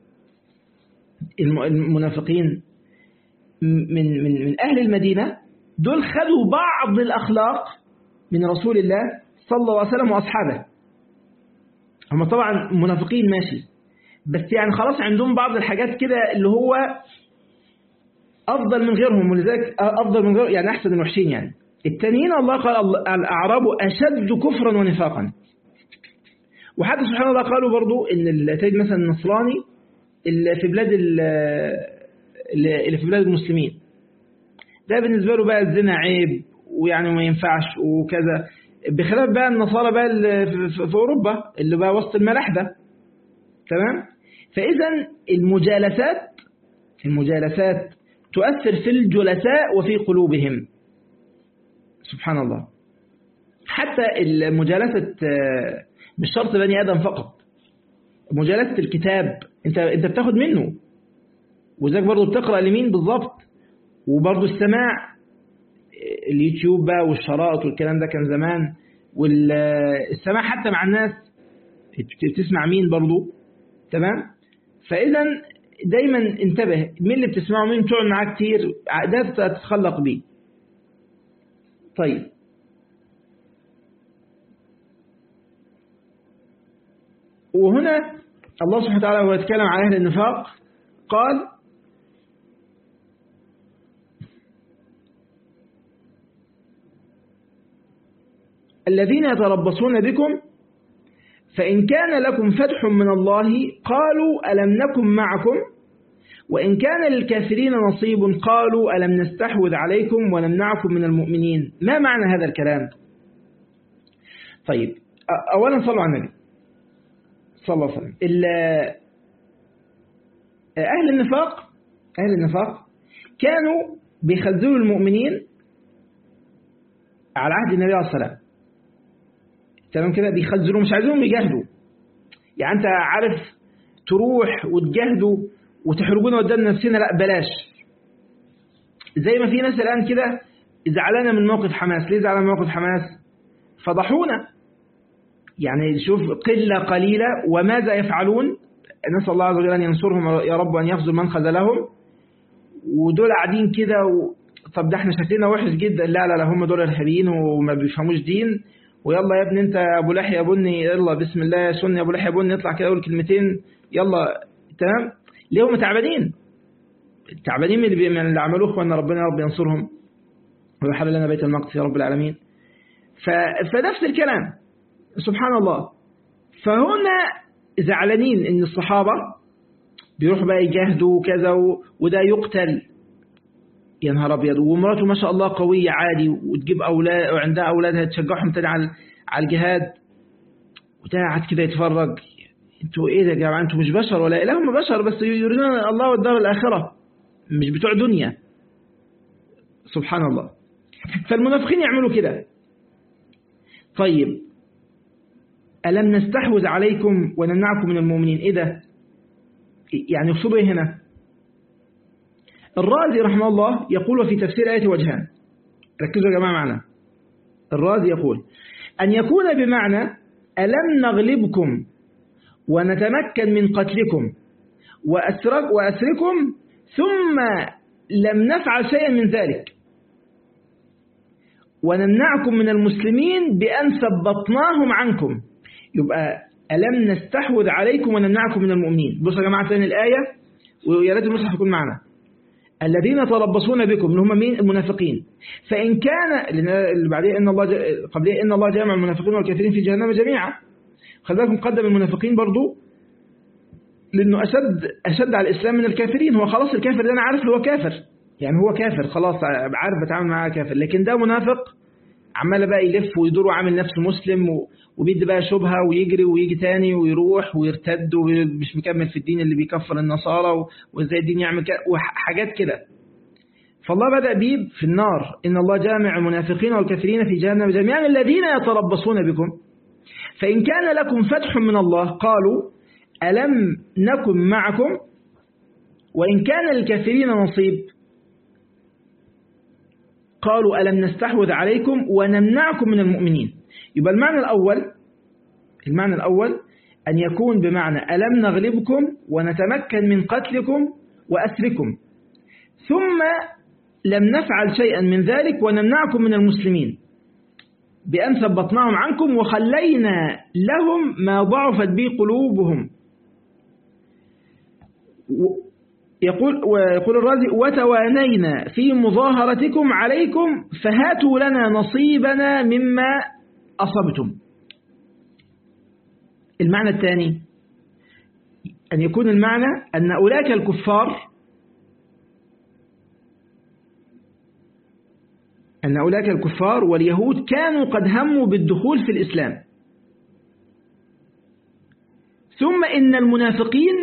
المنافقين من من من أهل المدينة دول خدوا بعض الأخلاق من رسول الله صلى الله عليه وسلم وأصحابه هم طبعا منافقين ماشي بس يعني خلاص عندهم بعض الحاجات كده اللي هو أفضل من غيرهم ولذلك أفضل من غير يعني أحسن من وحشين يعني التانيين الله قال الأعراب أشد كفرا ونفاقا وحتى سبحان الله قالوا برضو إن تجد مثلا النصراني اللي في بلاد اللي في بلاد المسلمين ده بالنسبة له بقى الزنا عيب ويعني ما ينفعش وكذا بخلاف بقى النصارى بقى اللي في أوروبا اللي بقى وسط الملاح ده تمام فإذا المجالسات المجالسات تؤثر في الجلساء وفي قلوبهم سبحان الله حتى المجالسة مش شرط بني آدم فقط مجالسة الكتاب انت انت بتاخد منه وذلك برضه بتقرأ لمين بالظبط وبرضه السماع اليوتيوب بقى والشرائط والكلام ده كان زمان والسماع حتى مع الناس بتسمع مين برضه تمام فإذا دايما انتبه مين اللي بتسمعه مين بتقعد معاه كتير ده تتخلق بيه طيب وهنا الله سبحانه وتعالى وهو يتكلم عن أهل النفاق قال الذين يتربصون بكم فإن كان لكم فتح من الله قالوا ألم نكن معكم وإن كان للكافرين نصيب قالوا ألم نستحوذ عليكم ونمنعكم من المؤمنين ما معنى هذا الكلام طيب أولا صلوا على النبي صلى الله عليه وسلم أهل النفاق أهل النفاق كانوا بيخذلوا المؤمنين على عهد النبي عليه الصلاة والسلام تمام كده بيخزنوا مش عايزينهم يجاهدوا يعني انت عارف تروح وتجاهدوا وتحرجونا قدام نفسنا لا بلاش زي ما في ناس الان كده زعلانه من موقف حماس ليه زعلانه من موقف حماس فضحونا يعني شوف قله قليله وماذا يفعلون نسال الله عز وجل ان ينصرهم يا رب وان يخذل من خذلهم ودول قاعدين كده و... طب ده احنا شكلنا وحش جدا لا لا لا هم دول ارهابيين وما بيفهموش دين ويلا يا ابني انت يا ابو لحية بني يلا بسم الله يا سني يا ابو لحية بني اطلع كده اقول كلمتين يلا تمام ليه هم تعبانين تعبانين من اللي, من اللي عملوه اخواننا ربنا يا رب ينصرهم ويحل لنا بيت المقدس يا رب العالمين ف... فنفس الكلام سبحان الله فهنا زعلانين ان الصحابة بيروحوا بقى يجاهدوا وكذا و... وده يقتل يا نهار ابيض ومراته ما شاء الله قويه عادي وتجيب اولاد وعندها اولادها تشجعهم تاني على على الجهاد وقاعد كده يتفرج انتوا ايه ده يا جماعه انتوا مش بشر ولا اله هم بشر بس يريدون الله والدار الاخره مش بتوع دنيا سبحان الله فالمنافقين يعملوا كده طيب ألم نستحوذ عليكم ونمنعكم من المؤمنين إيه ده يعني يقصدوا إيه هنا الرازي رحمه الله يقول في تفسير آية وجهان ركزوا يا جماعة معنا الرازي يقول أن يكون بمعنى ألم نغلبكم ونتمكن من قتلكم وأسرك وأسركم ثم لم نفعل شيئا من ذلك ونمنعكم من المسلمين بأن ثبطناهم عنكم يبقى ألم نستحوذ عليكم ونمنعكم من المؤمنين بصوا يا جماعة ثاني الآية ويا ريت المصحف يكون معنا الذين تربصون بكم اللي هم مين المنافقين فإن كان اللي بعدين إن الله قبل إن الله جامع المنافقين والكافرين في جهنم جميعا خلي بالكم قدم المنافقين برضو لأنه أشد أشد على الإسلام من الكافرين هو خلاص الكافر ده أنا عارف اللي هو كافر يعني هو كافر خلاص عارف بتعامل معاه كافر لكن ده منافق عمال بقى يلف ويدور وعامل نفسه مسلم وبيدي بقى شبهة ويجري ويجي تاني ويروح ويرتد ومش مكمل في الدين اللي بيكفر النصارى وازاي الدين يعمل كده وحاجات كده فالله بدأ بيه في النار إن الله جامع المنافقين والكافرين في جهنم جميعا الذين يتربصون بكم فإن كان لكم فتح من الله قالوا ألم نكن معكم وإن كان للكافرين نصيب قالوا ألم نستحوذ عليكم ونمنعكم من المؤمنين يبقى المعنى الأول المعنى الأول أن يكون بمعنى ألم نغلبكم ونتمكن من قتلكم وأسركم ثم لم نفعل شيئا من ذلك ونمنعكم من المسلمين بأن ثبطناهم عنكم وخلينا لهم ما ضعفت به قلوبهم يقول ويقول الرازي وتوانينا في مظاهرتكم عليكم فهاتوا لنا نصيبنا مما أصبتم المعنى الثاني أن يكون المعنى أن أولاك الكفار أن أولاك الكفار واليهود كانوا قد هموا بالدخول في الإسلام ثم إن المنافقين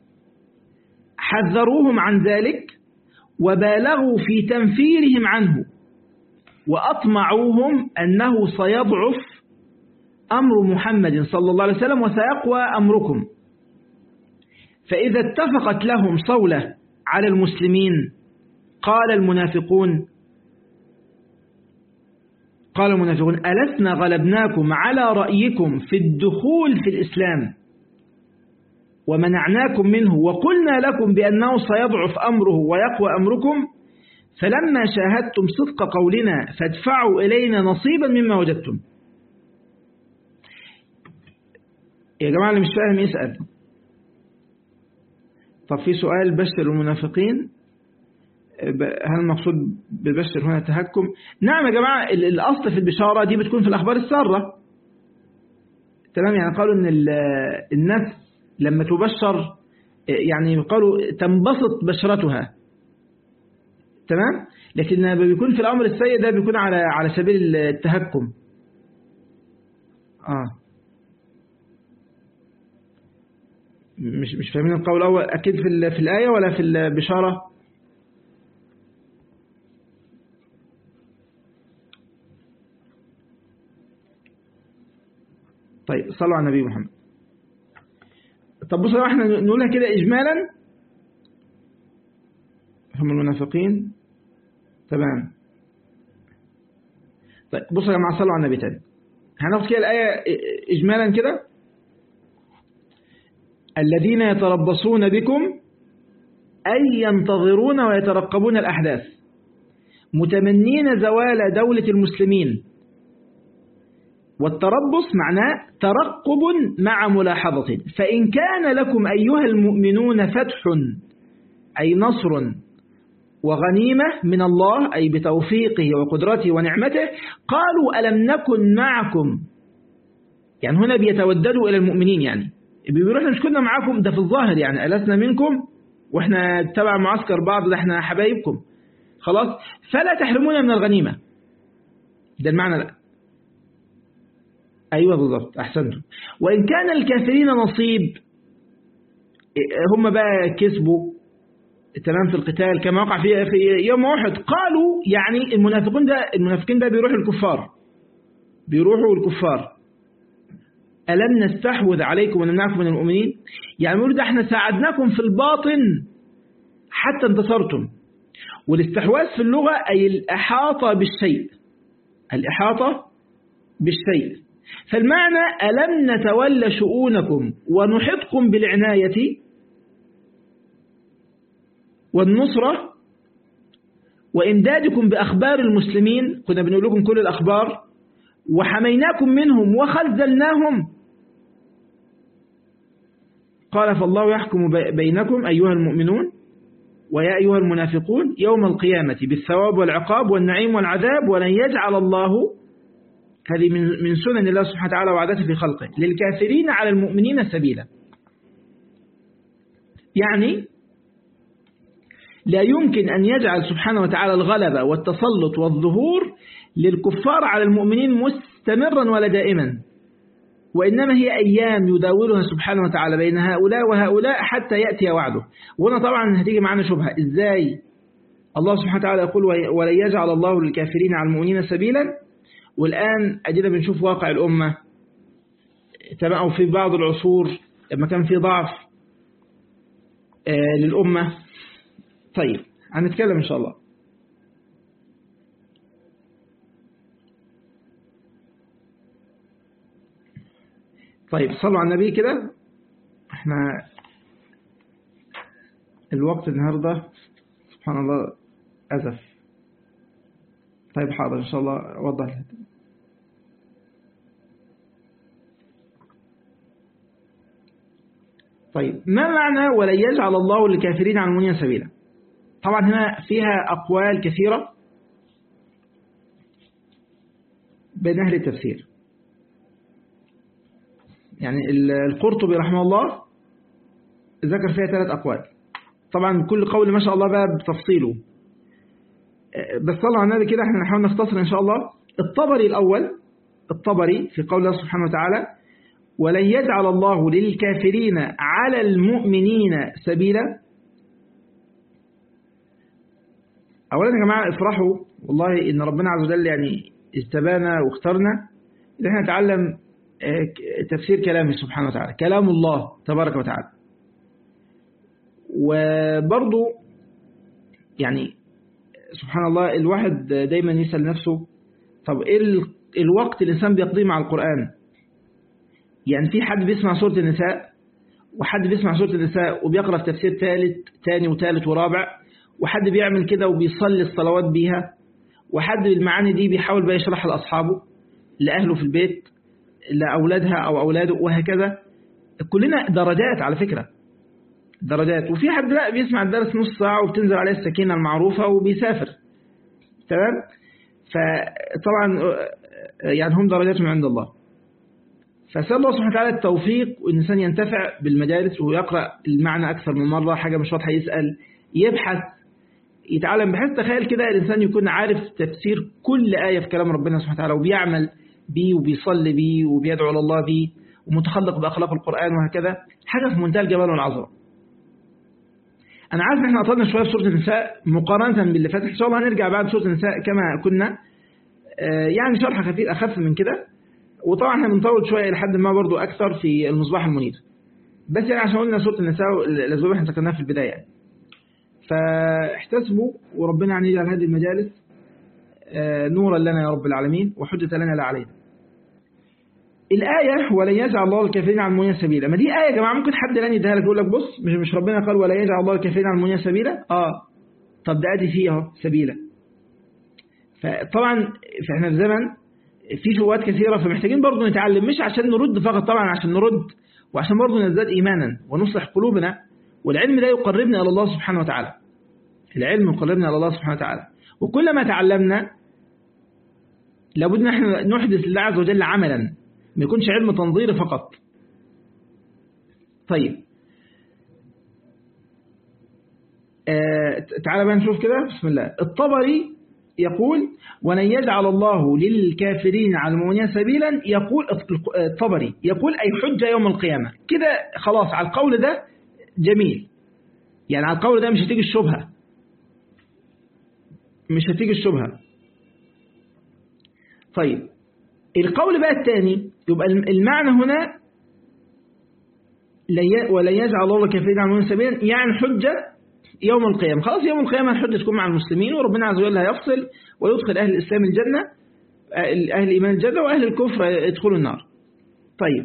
حذروهم عن ذلك وبالغوا في تنفيرهم عنه وأطمعوهم أنه سيضعف أمر محمد صلى الله عليه وسلم وسيقوى أمركم فإذا اتفقت لهم صولة على المسلمين قال المنافقون قال المنافقون ألسنا غلبناكم على رأيكم في الدخول في الإسلام ومنعناكم منه وقلنا لكم بأنه سيضعف أمره ويقوى أمركم فلما شاهدتم صدق قولنا فادفعوا إلينا نصيبا مما وجدتم يا جماعة اللي مش فاهم يسأل طب في سؤال بشر المنافقين هل المقصود ببشر هنا تهكم نعم يا جماعة الأصل في البشارة دي بتكون في الأخبار السارة تمام يعني قالوا أن الناس لما تبشر يعني قالوا تنبسط بشرتها تمام لكن لما بيكون في الأمر السيء ده بيكون على على سبيل التهكم آه مش مش فاهمين القول الأول أكيد في في الآية ولا في البشارة طيب صلوا على النبي محمد طب بصوا احنا نقولها كده إجمالا هم المنافقين تمام طيب بصوا يا جماعة صلوا على النبي تاني هناخد كده الآية إجمالا كده الذين يتربصون بكم أي ينتظرون ويترقبون الأحداث متمنين زوال دولة المسلمين والتربص معناه ترقب مع ملاحظة فإن كان لكم أيها المؤمنون فتح أي نصر وغنيمة من الله أي بتوفيقه وقدرته ونعمته قالوا ألم نكن معكم يعني هنا بيتوددوا إلى المؤمنين يعني بيقولوا احنا مش كنا معاكم ده في الظاهر يعني ألسنا منكم واحنا تبع معسكر بعض ده احنا حبايبكم خلاص فلا تحرمونا من الغنيمة ده المعنى لا أيوة بالضبط أحسنتم وإن كان الكافرين نصيب هم بقى كسبوا تمام في القتال كما وقع في في يوم أحد قالوا يعني المنافقون ده المنافقين ده بيروحوا الكفار بيروحوا الكفار ألم نستحوذ عليكم ونمنعكم من المؤمنين يعني بيقولوا ده احنا ساعدناكم في الباطن حتى انتصرتم والاستحواذ في اللغة أي الإحاطة بالشيء الإحاطة بالشيء فالمعنى ألم نتولى شؤونكم ونحطكم بالعناية والنصرة وإمدادكم بأخبار المسلمين كنا بنقول لكم كل الأخبار وحميناكم منهم وخذلناهم قال فالله يحكم بينكم أيها المؤمنون ويا أيها المنافقون يوم القيامة بالثواب والعقاب والنعيم والعذاب ولن يجعل الله هذه من سنن الله سبحانه وتعالى وعادته في خلقه للكافرين على المؤمنين سبيلا يعني لا يمكن أن يجعل سبحانه وتعالى الغلبة والتسلط والظهور للكفار على المؤمنين مستمرا ولا دائما وإنما هي أيام يداولها سبحانه وتعالى بين هؤلاء وهؤلاء حتى يأتي وعده وهنا طبعا هتيجي معنا شبهة إزاي الله سبحانه وتعالى يقول ولن يجعل الله للكافرين على المؤمنين سبيلا والآن أجينا بنشوف واقع الأمة تمام أو في بعض العصور لما كان في ضعف آه للأمة طيب هنتكلم إن شاء الله طيب صلوا على النبي كده احنا الوقت النهاردة سبحان الله أزف طيب حاضر إن شاء الله أوضح لك طيب ما معنى ولن يجعل الله للكافرين على المؤمنين سبيلا طبعا هنا فيها أقوال كثيرة بين أهل التفسير يعني القرطبي رحمه الله ذكر فيها ثلاث أقوال طبعا كل قول ما شاء الله بقى بتفصيله بس طلع على النبي كده احنا نحاول نختصر ان شاء الله الطبري الأول الطبري في قول الله سبحانه وتعالى ولن يجعل الله للكافرين على المؤمنين سبيلا أولا يا جماعة افرحوا والله إن ربنا عز وجل يعني اجتبانا واخترنا إن احنا نتعلم تفسير كلامه سبحانه وتعالى كلام الله تبارك وتعالى وبرضو يعني سبحان الله الواحد دايما يسأل نفسه طب ايه الوقت الإنسان بيقضيه مع القرآن يعني في حد بيسمع سورة النساء وحد بيسمع سورة النساء وبيقرأ في تفسير ثالث ثاني وثالث ورابع وحد بيعمل كده وبيصلي الصلوات بيها وحد بالمعاني دي بيحاول بقى يشرحها لأصحابه لأهله في البيت لأولادها أو أولاده وهكذا كلنا درجات على فكرة درجات وفي حد لا بيسمع الدرس نص ساعة وبتنزل عليه السكينة المعروفة وبيسافر تمام فطبعا يعني هم درجات من عند الله فسأل الله سبحانه وتعالى التوفيق والإنسان ينتفع بالمجالس ويقرأ المعنى أكثر من مرة حاجة مش واضحة يسأل يبحث يتعلم بحيث تخيل كده الإنسان يكون عارف تفسير كل آية في كلام ربنا سبحانه وتعالى وبيعمل بيه وبيصلي بيه وبيدعو على الله بيه ومتخلق بأخلاق القرآن وهكذا حاجة في منتهى الجمال والعظمة أنا عارف إن إحنا أطلنا شوية في سورة النساء مقارنة باللي فات إن شاء الله هنرجع بعد سورة النساء كما كنا يعني شرح خفيف أخف من كده وطبعا احنا بنطول شوية لحد ما برضو أكثر في المصباح المنير بس يعني عشان قلنا سورة النساء الأسباب احنا ذكرناها في البداية يعني. فاحتسبوا وربنا يعني يجعل هذه المجالس نورا لنا يا رب العالمين وحجة لنا لا علينا الآية ولن يجعل الله الكافرين على المؤمنين سبيلا ما دي آية يا جماعة ممكن حد لن يديها لك يقول لك بص مش مش ربنا قال ولا يجعل الله الكافرين على المؤمنين سبيلا اه طب ده ادي فيه اهو سبيلا فطبعا فاحنا في زمن في شبهات كثيرة فمحتاجين برضه نتعلم مش عشان نرد فقط طبعا عشان نرد وعشان برضه نزداد إيمانا ونصلح قلوبنا والعلم ده يقربنا إلى الله سبحانه وتعالى العلم يقربنا إلى الله سبحانه وتعالى وكلما تعلمنا لابد ان احنا نحدث لله عز وجل عملا ما يكونش علم تنظيري فقط طيب آه تعالى بقى نشوف كده بسم الله الطبري يقول ولن يجعل الله للكافرين على المؤمنين سبيلا يقول الطبري يقول أي حجة يوم القيامة كده خلاص على القول ده جميل يعني على القول ده مش هتيجي الشبهة مش هتيجي الشبهة طيب القول بقى الثاني يبقى المعنى هنا ولن يجعل الله الكافرين على المؤمنين سبيلا يعني حجة يوم القيامة خلاص يوم القيامة الحجة تكون مع المسلمين وربنا عز وجل هيفصل ويدخل أهل الإسلام الجنة أهل الإيمان الجنة وأهل الكفر يدخلوا النار طيب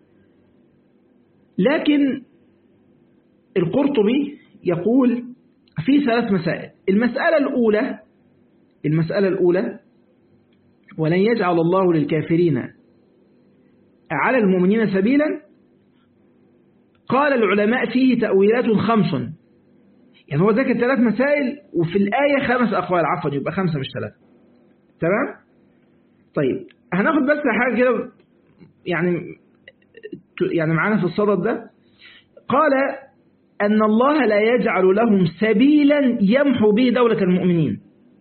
لكن القرطبي يقول في ثلاث مسائل المسألة الأولى المسألة الأولى ولن يجعل الله للكافرين على المؤمنين سبيلا قال العلماء فيه تأويلات خمس يعني هو ذكر ثلاث مسائل وفي الآية خمس أقوال عفوا يبقى خمسة مش ثلاثة تمام طيب هناخد بس حاجة كده يعني يعني معانا في الصدد ده قال أن الله لا يجعل لهم سبيلا يمحو به دولة المؤمنين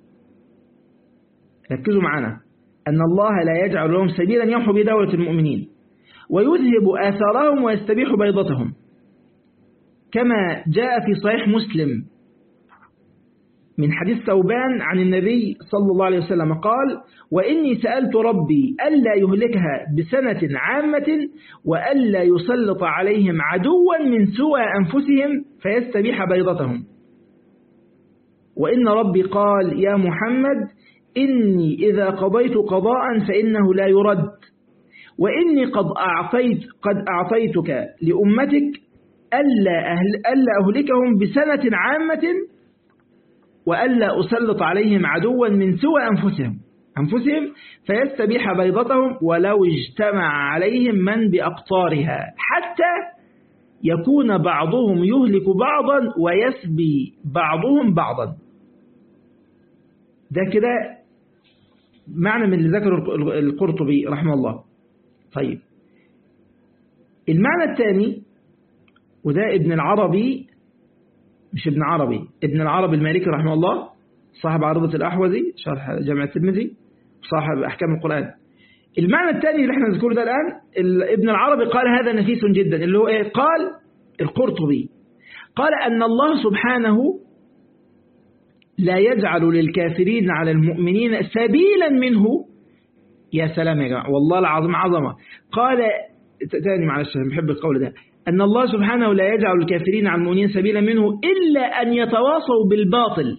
ركزوا معانا أن الله لا يجعل لهم سبيلا يمحو به دولة المؤمنين ويذهب آثارهم ويستبيح بيضتهم كما جاء في صحيح مسلم من حديث ثوبان عن النبي صلى الله عليه وسلم قال وإني سألت ربي ألا يهلكها بسنة عامة وألا يسلط عليهم عدوا من سوى أنفسهم فيستبيح بيضتهم وإن ربي قال يا محمد إني إذا قضيت قضاء فإنه لا يرد وإني قد أعطيت قد أعطيتك لأمتك ألا, أهل ألا أهلكهم بسنة عامة وألا أسلط عليهم عدوا من سوى أنفسهم أنفسهم فيستبيح بيضتهم ولو اجتمع عليهم من بأقطارها حتى يكون بعضهم يهلك بعضا ويسبي بعضهم بعضا ده كده معنى من اللي ذكره القرطبي رحمه الله طيب المعنى الثاني وده ابن العربي مش ابن عربي ابن العربي المالكي رحمه الله صاحب عرضة الأحوذي شرح جامع الترمذي صاحب أحكام القرآن المعنى الثاني اللي احنا نذكره ده الآن ابن العربي قال هذا نفيس جدا اللي هو ايه قال القرطبي قال أن الله سبحانه لا يجعل للكافرين على المؤمنين سبيلا منه يا سلام يا جماعة والله العظيم عظمة قال تاني معلش بحب القول ده أن الله سبحانه لا يجعل الكافرين على المؤمنين سبيلا منه إلا أن يتواصوا بالباطل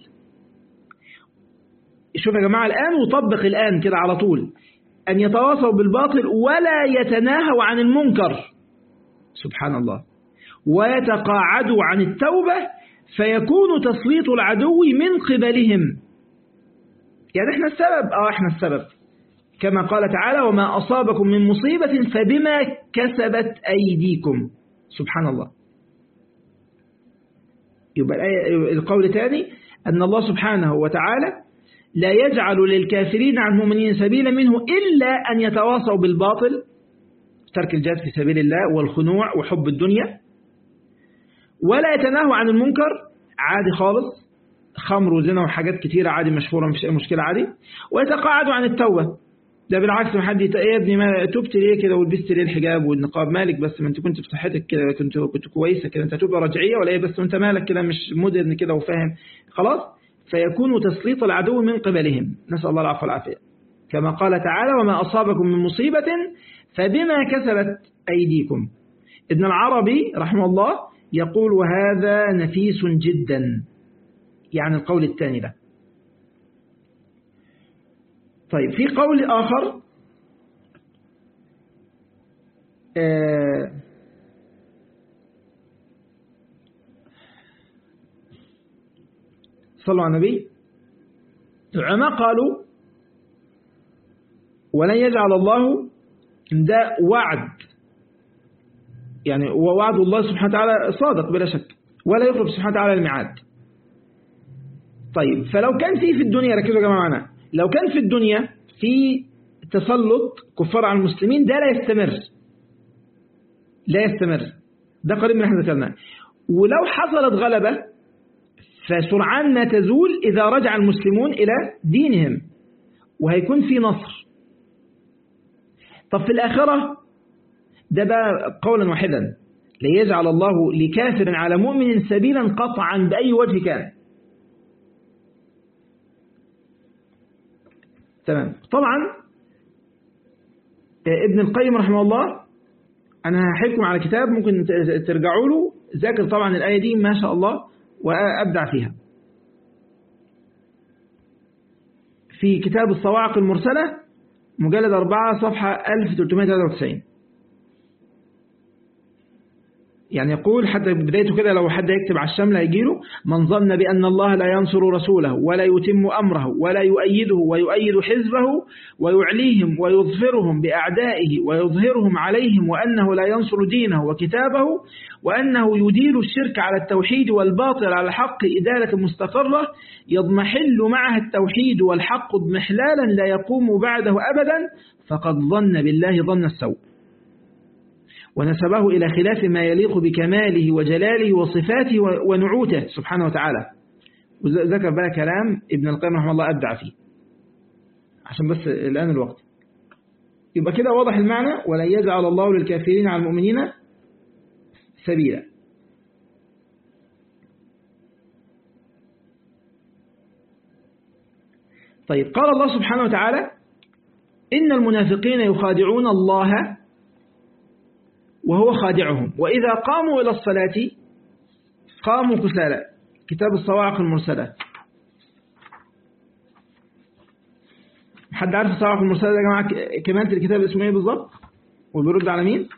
شوف يا جماعة الآن وطبق الآن كده على طول أن يتواصوا بالباطل ولا يتناهوا عن المنكر سبحان الله ويتقاعدوا عن التوبة فيكون تسليط العدو من قبلهم يعني احنا السبب اه احنا السبب كما قال تعالى وما أصابكم من مصيبة فبما كسبت أيديكم سبحان الله يبقى القول الثاني أن الله سبحانه وتعالى لا يجعل للكافرين عن المؤمنين سبيلا منه إلا أن يتواصوا بالباطل ترك الجهاد في سبيل الله والخنوع وحب الدنيا ولا يتناهوا عن المنكر عادي خالص خمر وزنا وحاجات كتيرة عادي مشهورة مش مشكلة عادي ويتقاعدوا عن التوبة ده بالعكس ما حد يا ابني ما تبت ليه كده ولبست ليه الحجاب والنقاب مالك بس ما انت كنت في صحتك كده كنت كنت كويسه كده انت هتبقى رجعيه ولا ايه بس انت مالك كده مش مودرن كده وفاهم خلاص فيكون تسليط العدو من قبلهم نسال الله العفو والعافيه كما قال تعالى وما اصابكم من مصيبه فبما كسبت ايديكم ابن العربي رحمه الله يقول وهذا نفيس جدا يعني القول الثاني ده طيب في قول آخر آه صلوا على النبي العلماء قالوا ولن يجعل الله ده وعد يعني ووعد الله سبحانه وتعالى صادق بلا شك ولا يخلف سبحانه وتعالى الميعاد طيب فلو كان في في الدنيا ركزوا يا جماعه معنا لو كان في الدنيا في تسلط كفار على المسلمين ده لا يستمر لا يستمر ده قريب من احنا ذكرناه ولو حصلت غلبة فسرعان ما تزول إذا رجع المسلمون إلى دينهم وهيكون في نصر طب في الآخرة ده بقى قولا واحدا ليجعل الله لكافر على مؤمن سبيلا قطعا بأي وجه كان تمام طبعا ابن القيم رحمه الله أنا هحكم على كتاب ممكن ترجعوا له ذاكر طبعا الآية دي ما شاء الله وأبدع فيها في كتاب الصواعق المرسلة مجلد 4 صفحة 1393 يعني يقول حتى بدايته كده لو حد يكتب على الشمل هيجيله من ظن بأن الله لا ينصر رسوله ولا يتم أمره ولا يؤيده ويؤيد حزبه ويعليهم ويظفرهم بأعدائه ويظهرهم عليهم وأنه لا ينصر دينه وكتابه وأنه يدير الشرك على التوحيد والباطل على الحق إدالة مستقرة يضمحل معها التوحيد والحق اضمحلالا لا يقوم بعده أبدا فقد ظن بالله ظن السوء ونسبه إلى خلاف ما يليق بكماله وجلاله وصفاته ونعوته سبحانه وتعالى وذكر بقى كلام ابن القيم رحمه الله أبدع فيه عشان بس الآن الوقت يبقى كده واضح المعنى ولن يجعل الله للكافرين على المؤمنين سبيلا طيب قال الله سبحانه وتعالى إن المنافقين يخادعون الله وهو خادعهم وإذا قاموا إلى الصلاة قاموا كسالى كتاب الصواعق المرسلة حد عارف الصواعق المرسلة يا جماعة كمالة الكتاب اسمه ايه بالظبط وبيرد على مين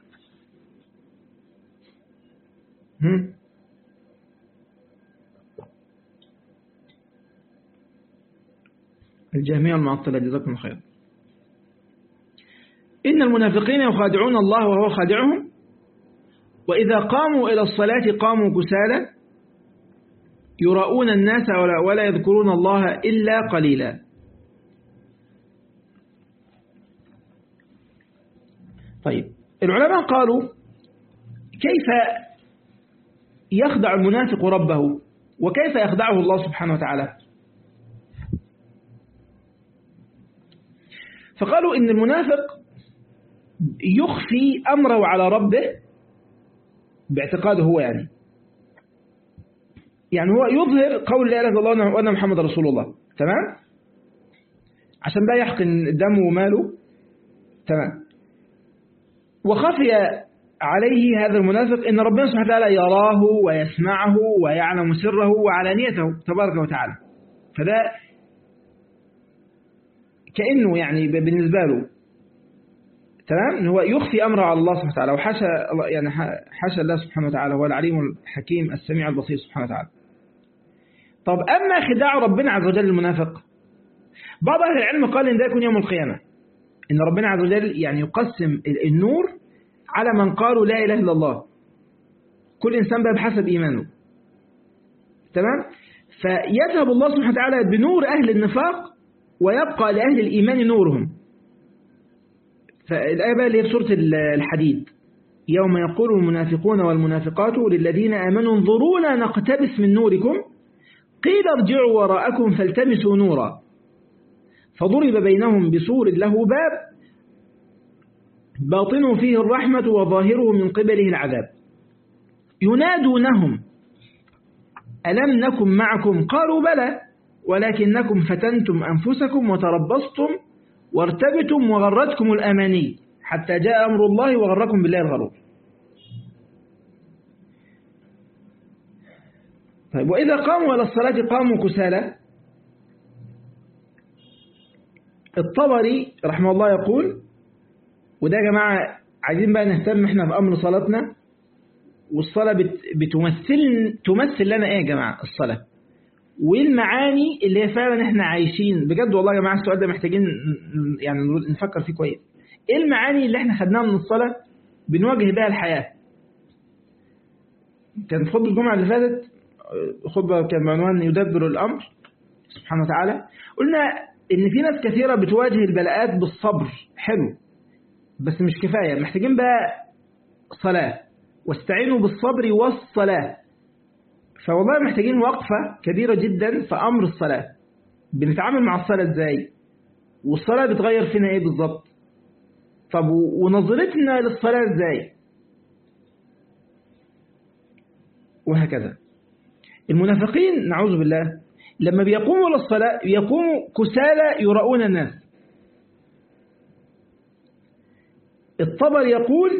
هم؟ الجهمية المعطلة جزاكم خير إن المنافقين يخادعون الله وهو خادعهم وإذا قاموا إلى الصلاة قاموا كسالى يراؤون الناس ولا, ولا يذكرون الله إلا قليلا طيب العلماء قالوا كيف يخدع المنافق ربه وكيف يخدعه الله سبحانه وتعالى فقالوا إن المنافق يخفي أمره على ربه باعتقاده هو يعني يعني هو يظهر قول لا إله إلا الله وأن محمد رسول الله تمام عشان بقى يحقن دمه وماله تمام وخفي عليه هذا المنافق إن ربنا سبحانه وتعالى يراه ويسمعه ويعلم سره وعلانيته تبارك وتعالى فده كأنه يعني بالنسبة له تمام هو يخفي أمره على الله سبحانه وتعالى وحاشا يعني حاشا الله سبحانه وتعالى هو العليم الحكيم السميع البصير سبحانه وتعالى طب أما خداع ربنا عز وجل المنافق بعض أهل العلم قال إن ده يكون يوم القيامة إن ربنا عز وجل يعني يقسم النور على من قالوا لا إله إلا الله كل إنسان بقى بحسب إيمانه تمام فيذهب الله سبحانه وتعالى بنور أهل النفاق ويبقى لأهل الإيمان نورهم فالآية بقى اللي هي في سورة الحديد يوم يقول المنافقون والمنافقات للذين آمنوا انظرونا نقتبس من نوركم قيل ارجعوا وراءكم فالتمسوا نورا فضرب بينهم بسور له باب باطنه فيه الرحمة وظاهره من قبله العذاب ينادونهم ألم نكن معكم قالوا بلى ولكنكم فتنتم أنفسكم وتربصتم وارتبتم وغرتكم الأماني حتى جاء أمر الله وغركم بالله الغرور طيب وإذا قاموا إلى الصلاة قاموا كسالى الطبري رحمه الله يقول وده يا جماعة عايزين بقى نهتم احنا بأمر صلاتنا والصلاة بتمثل تمثل لنا ايه يا جماعة الصلاة وايه المعاني اللي هي فعلا احنا عايشين بجد والله يا جماعة السؤال ده محتاجين يعني نفكر فيه كويس ايه المعاني اللي احنا خدناها من الصلاة بنواجه بها الحياة كانت خطبة الجمعة اللي فاتت خطبة كان بعنوان يدبر الأمر سبحانه وتعالى قلنا ان في ناس كثيرة بتواجه البلاءات بالصبر حلو بس مش كفاية محتاجين بقى صلاة واستعينوا بالصبر والصلاة فوالله محتاجين وقفة كبيرة جدا في أمر الصلاة بنتعامل مع الصلاة ازاي والصلاة بتغير فينا ايه بالظبط طب ونظرتنا للصلاة ازاي وهكذا المنافقين نعوذ بالله لما بيقوموا للصلاة يقوموا كسالى يراؤون الناس الطبر يقول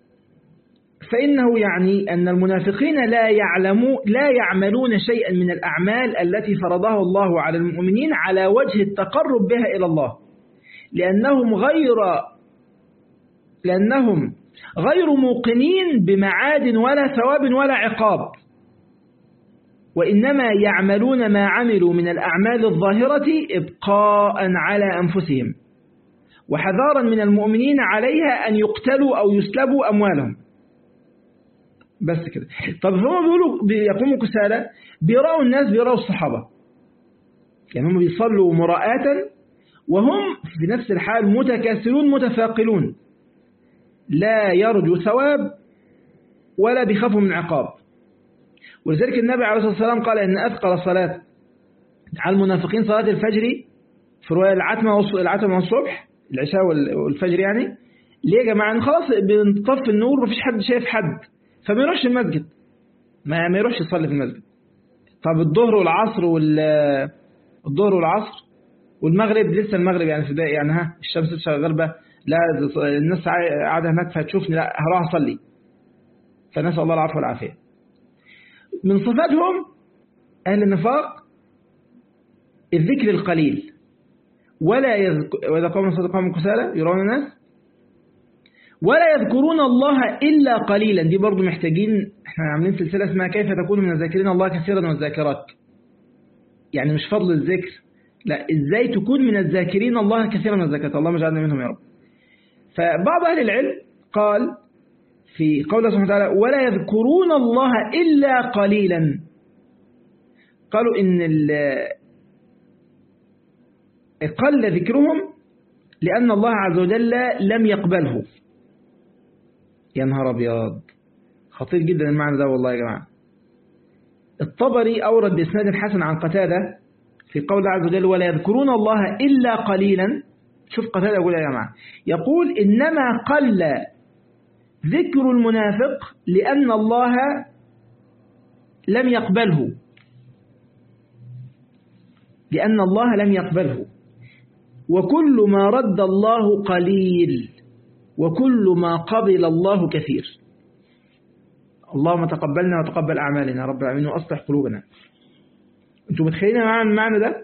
فإنه يعني أن المنافقين لا يعلموا لا يعملون شيئا من الأعمال التي فرضها الله على المؤمنين على وجه التقرب بها إلى الله لأنهم غير لأنهم غير موقنين بمعاد ولا ثواب ولا عقاب وإنما يعملون ما عملوا من الأعمال الظاهرة إبقاء على أنفسهم وحذارا من المؤمنين عليها أن يقتلوا أو يسلبوا أموالهم بس كده طب هم بيقولوا بيقوموا كسالى بيراوا الناس بيراوا الصحابة يعني هم بيصلوا مراءة وهم في نفس الحال متكاسلون متفاقلون لا يرجو ثواب ولا بيخافوا من عقاب ولذلك النبي عليه الصلاة والسلام قال إن أثقل صلاة على المنافقين صلاة الفجر في رواية العتمة العتمة والصبح العشاء والفجر يعني ليه يا جماعة خلاص بنطفي النور مفيش حد شايف حد فما يروحش المسجد ما ما يروحش يصلي في المسجد طب الظهر والعصر وال الظهر والعصر والمغرب لسه المغرب يعني في يعني ها الشمس لسه غربة لا الناس قاعدة هناك فهتشوفني لا هروح أصلي فنسأل الله العفو والعافية من صفاتهم أهل النفاق الذكر القليل ولا يذكر وإذا قاموا صدق قاموا كسالى يرون الناس ولا يذكرون الله إلا قليلا دي برضو محتاجين احنا عاملين سلسلة اسمها كيف تكون من الذاكرين الله كثيرا والذاكرات يعني مش فضل الذكر لا ازاي تكون من الذاكرين الله كثيرا والذاكرات اللهم اجعلنا منهم يا رب فبعض أهل العلم قال في قوله سبحانه وتعالى ولا يذكرون الله إلا قليلا قالوا إن قل ذكرهم لأن الله عز وجل لم يقبله يا نهار أبيض خطير جدا المعنى ده والله يا جماعة الطبري أورد بإسناد حسن عن قتادة في قول عز وجل ولا يذكرون الله إلا قليلا شوف قتادة يقول يا جماعة يقول إنما قل ذكر المنافق لأن الله لم يقبله لأن الله لم يقبله وكل ما رد الله قليل وكل ما قبل الله كثير اللهم تقبلنا وتقبل أعمالنا رب العالمين وأصلح قلوبنا أنتم متخيلين معنا المعنى ده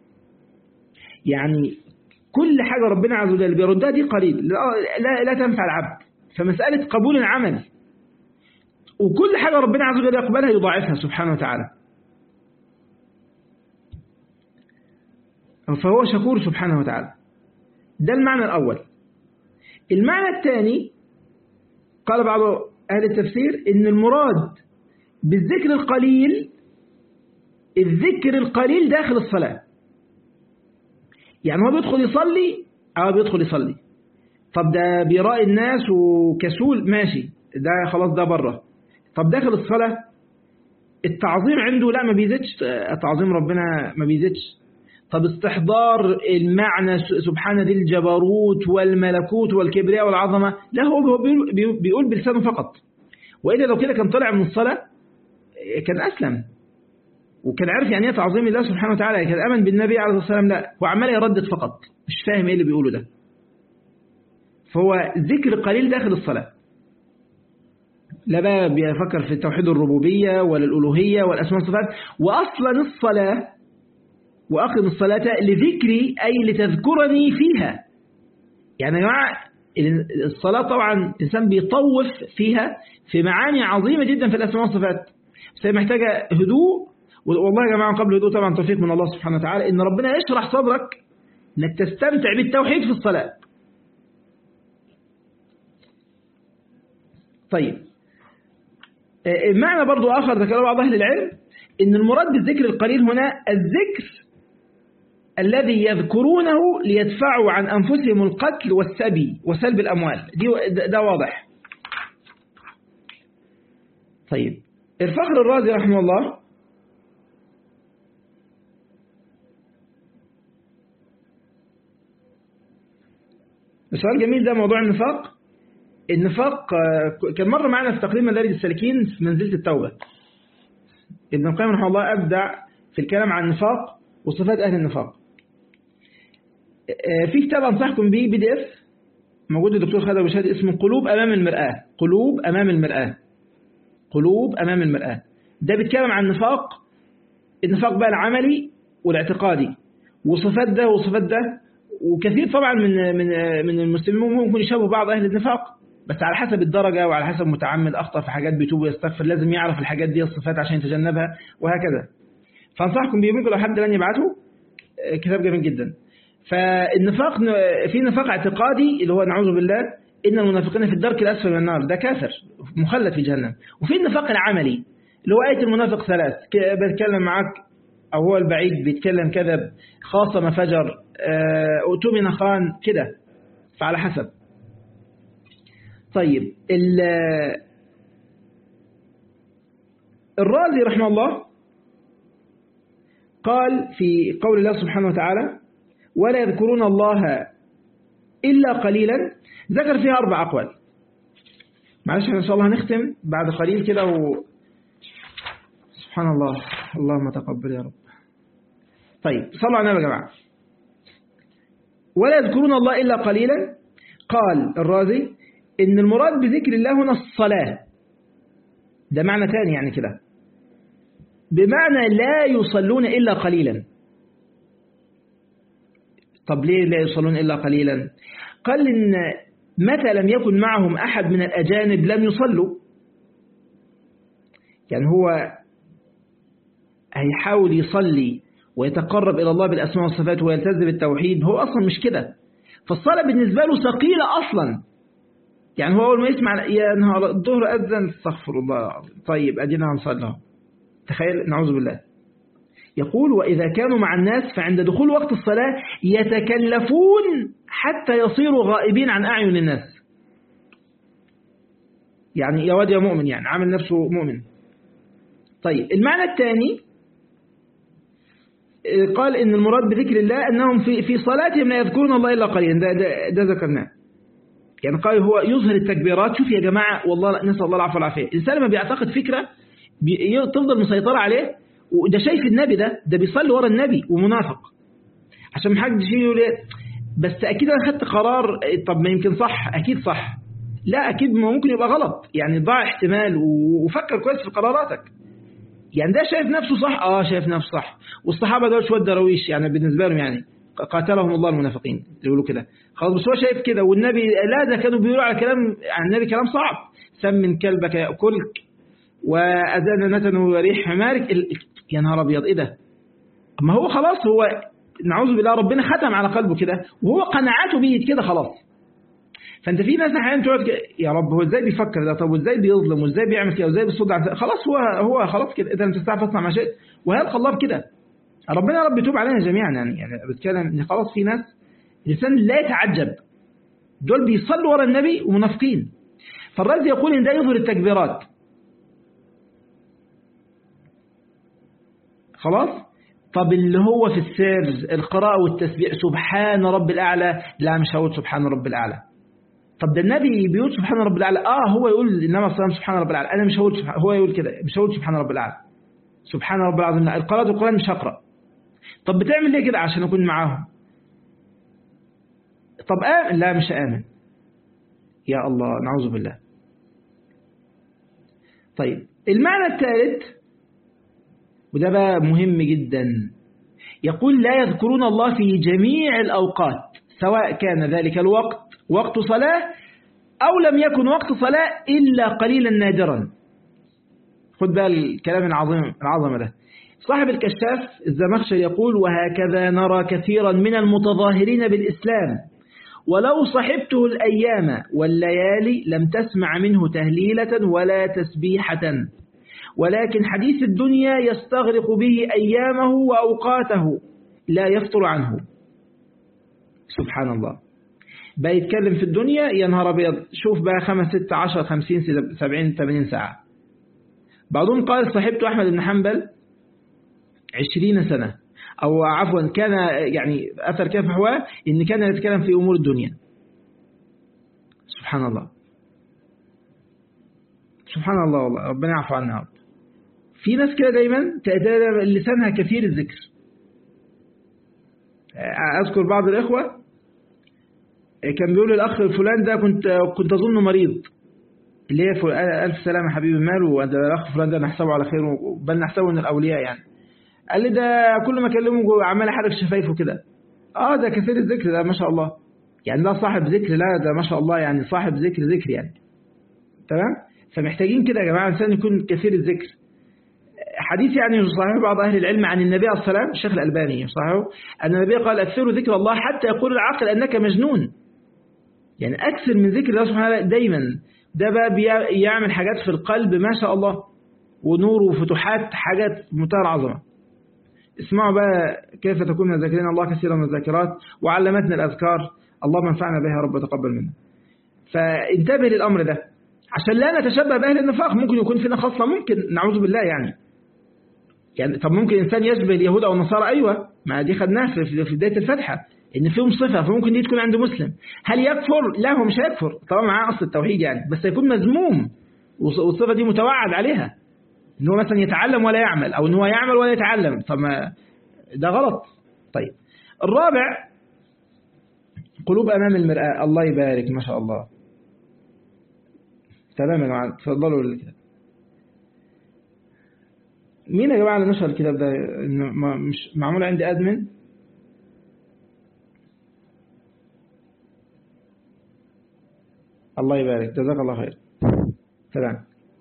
يعني كل حاجة ربنا عز وجل بيردها دي قليل لا, لا, لا تنفع العبد فمسألة قبول العمل وكل حاجة ربنا عز وجل يقبلها يضاعفها سبحانه وتعالى فهو شكور سبحانه وتعالى ده المعنى الأول المعنى الثاني قال بعض أهل التفسير إن المراد بالذكر القليل الذكر القليل داخل الصلاة يعني هو بيدخل يصلي أو بيدخل يصلي طب ده بيرائي الناس وكسول ماشي ده خلاص ده بره طب داخل الصلاة التعظيم عنده لا ما بيزيدش تعظيم ربنا ما بيزيدش طب استحضار المعنى سبحان ذي الجبروت والملكوت والكبرياء والعظمة لا هو بيقول بلسانه فقط وإلا لو كده كان طلع من الصلاة كان أسلم وكان عارف يعني ايه تعظيم الله سبحانه وتعالى كان امن بالنبي عليه الصلاه والسلام لا هو عمال يردد فقط مش فاهم ايه اللي بيقوله ده فهو ذكر قليل داخل الصلاه لا بقى بيفكر في توحيد الربوبيه ولا الالوهيه والاسماء والصفات واصلا الصلاه واقم الصلاه لذكري اي لتذكرني فيها يعني يا جماعه الصلاه طبعا الانسان بيطوف فيها في معاني عظيمه جدا في الاسماء والصفات بس هي محتاجه هدوء والله يا جماعة قبل هدوء طبعا توفيق من الله سبحانه وتعالى إن ربنا يشرح صدرك إنك تستمتع بالتوحيد في الصلاة طيب معنى برضو آخر ذكر بعض أهل العلم إن المراد بالذكر القليل هنا الذكر الذي يذكرونه ليدفعوا عن أنفسهم القتل والسبي وسلب الأموال دي ده واضح طيب الفخر الرازي رحمه الله السؤال جميل ده موضوع النفاق النفاق كان مر معنا في تقريب مدارج السالكين في منزلة التوبة ابن القيم رحمه الله أبدع في الكلام عن النفاق وصفات أهل النفاق في كتاب أنصحكم به بي دي اف موجود الدكتور خالد أبو شهاد اسمه قلوب أمام المرآة قلوب أمام المرآة قلوب أمام المرآة ده بيتكلم عن النفاق النفاق بقى العملي والاعتقادي وصفات ده وصفات ده وكثير طبعا من من من المسلمين ممكن يشابهوا بعض اهل النفاق بس على حسب الدرجه وعلى حسب متعمد اخطا في حاجات بيتوب ويستغفر لازم يعرف الحاجات دي الصفات عشان يتجنبها وهكذا فانصحكم بيه ممكن لو حد لن يبعته كتاب جميل جدا فالنفاق في نفاق اعتقادي اللي هو نعوذ بالله ان المنافقين في الدرك الاسفل من النار ده كافر مخلد في جهنم وفي النفاق العملي اللي هو ايه المنافق ثلاث بتكلم معاك أو هو البعيد بيتكلم كذب خاصم فجر أؤتمن خان كده فعلى حسب طيب الرازي رحمه الله قال في قول الله سبحانه وتعالى ولا يذكرون الله إلا قليلا ذكر فيها أربع أقوال معلش احنا إن شاء الله هنختم بعد قليل كده و... سبحان الله اللهم تقبل يا رب طيب صلوا على النبي يا جماعة ولا يذكرون الله إلا قليلا قال الرازي إن المراد بذكر الله هنا الصلاة ده معنى تاني يعني كده بمعنى لا يصلون إلا قليلا طب ليه لا يصلون إلا قليلا قال إن متى لم يكن معهم أحد من الأجانب لم يصلوا يعني هو هيحاول يصلي ويتقرب إلى الله بالأسماء والصفات ويلتزم بالتوحيد هو أصلا مش كده فالصلاة بالنسبة له ثقيلة أصلا يعني هو أول ما يسمع يا نهار الظهر أذن استغفر الله طيب أدينا هنصلي تخيل نعوذ بالله يقول وإذا كانوا مع الناس فعند دخول وقت الصلاة يتكلفون حتى يصيروا غائبين عن أعين الناس يعني يا واد يا مؤمن يعني عامل نفسه مؤمن طيب المعنى الثاني قال إن المراد بذكر الله أنهم في في صلاتهم لا يذكرون الله إلا قليلا ده, ده, ده ذكرناه يعني قال هو يظهر التكبيرات شوف يا جماعة والله نسأل الله العفو والعافية الإنسان لما بيعتقد فكرة تفضل مسيطرة عليه وده شايف النبي ده ده بيصلي ورا النبي ومنافق عشان ما حدش يقول بس أكيد أنا خدت قرار طب ما يمكن صح أكيد صح لا أكيد ممكن يبقى غلط يعني ضاع احتمال وفكر كويس في قراراتك يعني ده شايف نفسه صح اه شايف نفسه صح والصحابة دول شوية درويش يعني بالنسبة لهم يعني قاتلهم الله المنافقين يقولوا كده خلاص بس هو شايف كده والنبي لا ده كانوا بيقولوا على كلام عن النبي كلام صعب سمن كلبك يأكلك وأذان نتن وريح حمارك يا نهار أبيض إيه ده أما هو خلاص هو نعوذ بالله ربنا ختم على قلبه كده وهو قناعاته بيه كده خلاص فانت في ناس احيانا تقعد يا رب هو ازاي بيفكر ده طب وازاي بيظلم وازاي بيعمل كده وازاي بيصد عن خلاص هو هو خلاص كده اذا انت تستعرف تصنع ما شئت وهيلقى الله بكده ربنا يا رب يتوب علينا جميعا يعني يعني بتكلم ان خلاص في ناس الانسان لا يتعجب دول بيصلوا ورا النبي ومنافقين فالرازي يقول ان ده يظهر التكبيرات خلاص طب اللي هو في السر القراءة والتسبيح سبحان رب الأعلى لا مش هقول سبحان رب الأعلى طب ده النبي بيقول سبحان رب الأعلى آه هو يقول إنما الصلاة سبحان رب الأعلى أنا مش هقول سبحان هو يقول كده مش هقول سبحان رب الأعلى سبحان رب العظيم القراءة القرآن مش هقرأ طب بتعمل ليه كده عشان أكون معاهم طب آمن لا مش آمن يا الله نعوذ بالله طيب المعنى الثالث وده بقى مهم جدا يقول لا يذكرون الله في جميع الأوقات سواء كان ذلك الوقت وقت صلاة أو لم يكن وقت صلاة إلا قليلا نادرا خد بقى الكلام العظيم العظمة ده صاحب الكشاف الزمخشري يقول وهكذا نرى كثيرا من المتظاهرين بالإسلام ولو صحبته الأيام والليالي لم تسمع منه تهليلة ولا تسبيحة ولكن حديث الدنيا يستغرق به أيامه وأوقاته لا يفطر عنه سبحان الله بقى يتكلم في الدنيا يا نهار أبيض شوف بقى خمس ست عشر خمسين سبعين ثمانين ساعة بعضهم قال صاحبته أحمد بن حنبل عشرين سنة أو عفوا كان يعني أثر كيف حواه إن كان يتكلم في أمور الدنيا سبحان الله سبحان الله والله ربنا يعفو عنا رب في ناس كده دايما لسانها كثير الذكر أذكر بعض الإخوة كان بيقول الأخ الفلان ده كنت كنت أظنه مريض اللي هي ألف سلامة حبيبي ماله وده الأخ فلان ده نحسبه على خير بل نحسبه من الأولياء يعني قال لي ده كل ما أكلمه عمال أحرك شفايفه كده آه ده كثير الذكر ده ما شاء الله يعني ده صاحب ذكر لا ده ما شاء الله يعني صاحب ذكر ذكر يعني تمام فمحتاجين كده يا جماعة الإنسان يكون كثير الذكر حديث يعني صحيح بعض أهل العلم عن النبي عليه الصلاة والسلام الشيخ الألباني صحيح أن النبي قال أكثروا ذكر الله حتى يقول العقل أنك مجنون يعني أكثر من ذكر الله سبحانه وتعالى دايما ده بقى يعمل حاجات في القلب ما شاء الله ونور وفتوحات حاجات منتهى العظمة اسمعوا بقى كيف تكون من الذاكرين الله كثيرا من الذاكرات وعلمتنا الأذكار اللهم انفعنا بها رب تقبل منا فانتبه للأمر ده عشان لا نتشبه بأهل النفاق ممكن يكون فينا خاصة ممكن نعوذ بالله يعني يعني طب ممكن إنسان يشبه اليهود أو النصارى أيوة ما دي خدناها في بداية الفتحة إن فيهم صفة فممكن دي تكون عند مسلم هل يكفر؟ لا هو مش هيكفر طبعا معاه أصل التوحيد يعني بس يكون مذموم والصفة دي متوعد عليها إن هو مثلا يتعلم ولا يعمل أو إن هو يعمل ولا يتعلم فما ده غلط طيب الرابع قلوب أمام المرآة الله يبارك ما شاء الله تمام يا جماعة تفضلوا الكتاب مين يا جماعة اللي نشر الكتاب ده مش معمول عندي أدمن الله يبارك جزاك الله خير تمام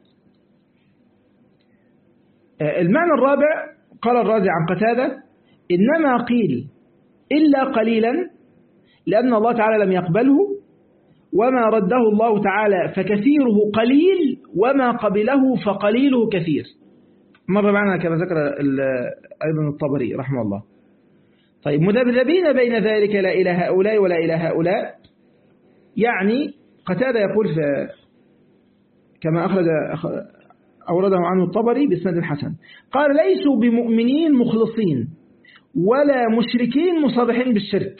المعنى الرابع قال الرازي عن قتادة إنما قيل إلا قليلا لأن الله تعالى لم يقبله وما رده الله تعالى فكثيره قليل وما قبله فقليله كثير مر معنا كما ذكر أيضا الطبري رحمه الله طيب مذبذبين بين ذلك لا إلى هؤلاء ولا إلى هؤلاء يعني قتادة يقول في كما أخرج أورده عنه الطبري بسند حسن قال ليسوا بمؤمنين مخلصين ولا مشركين مصابحين بالشرك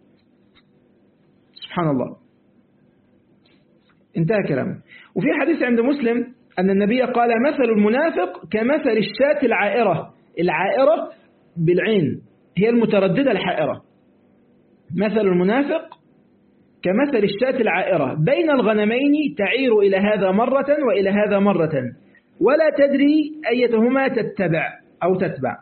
سبحان الله انتهى كلامه وفي حديث عند مسلم أن النبي قال مثل المنافق كمثل الشاة العائرة العائرة بالعين هي المترددة الحائرة مثل المنافق كمثل الشاة العائرة بين الغنمين تعير إلى هذا مرة وإلى هذا مرة ولا تدري أيتهما تتبع أو تتبع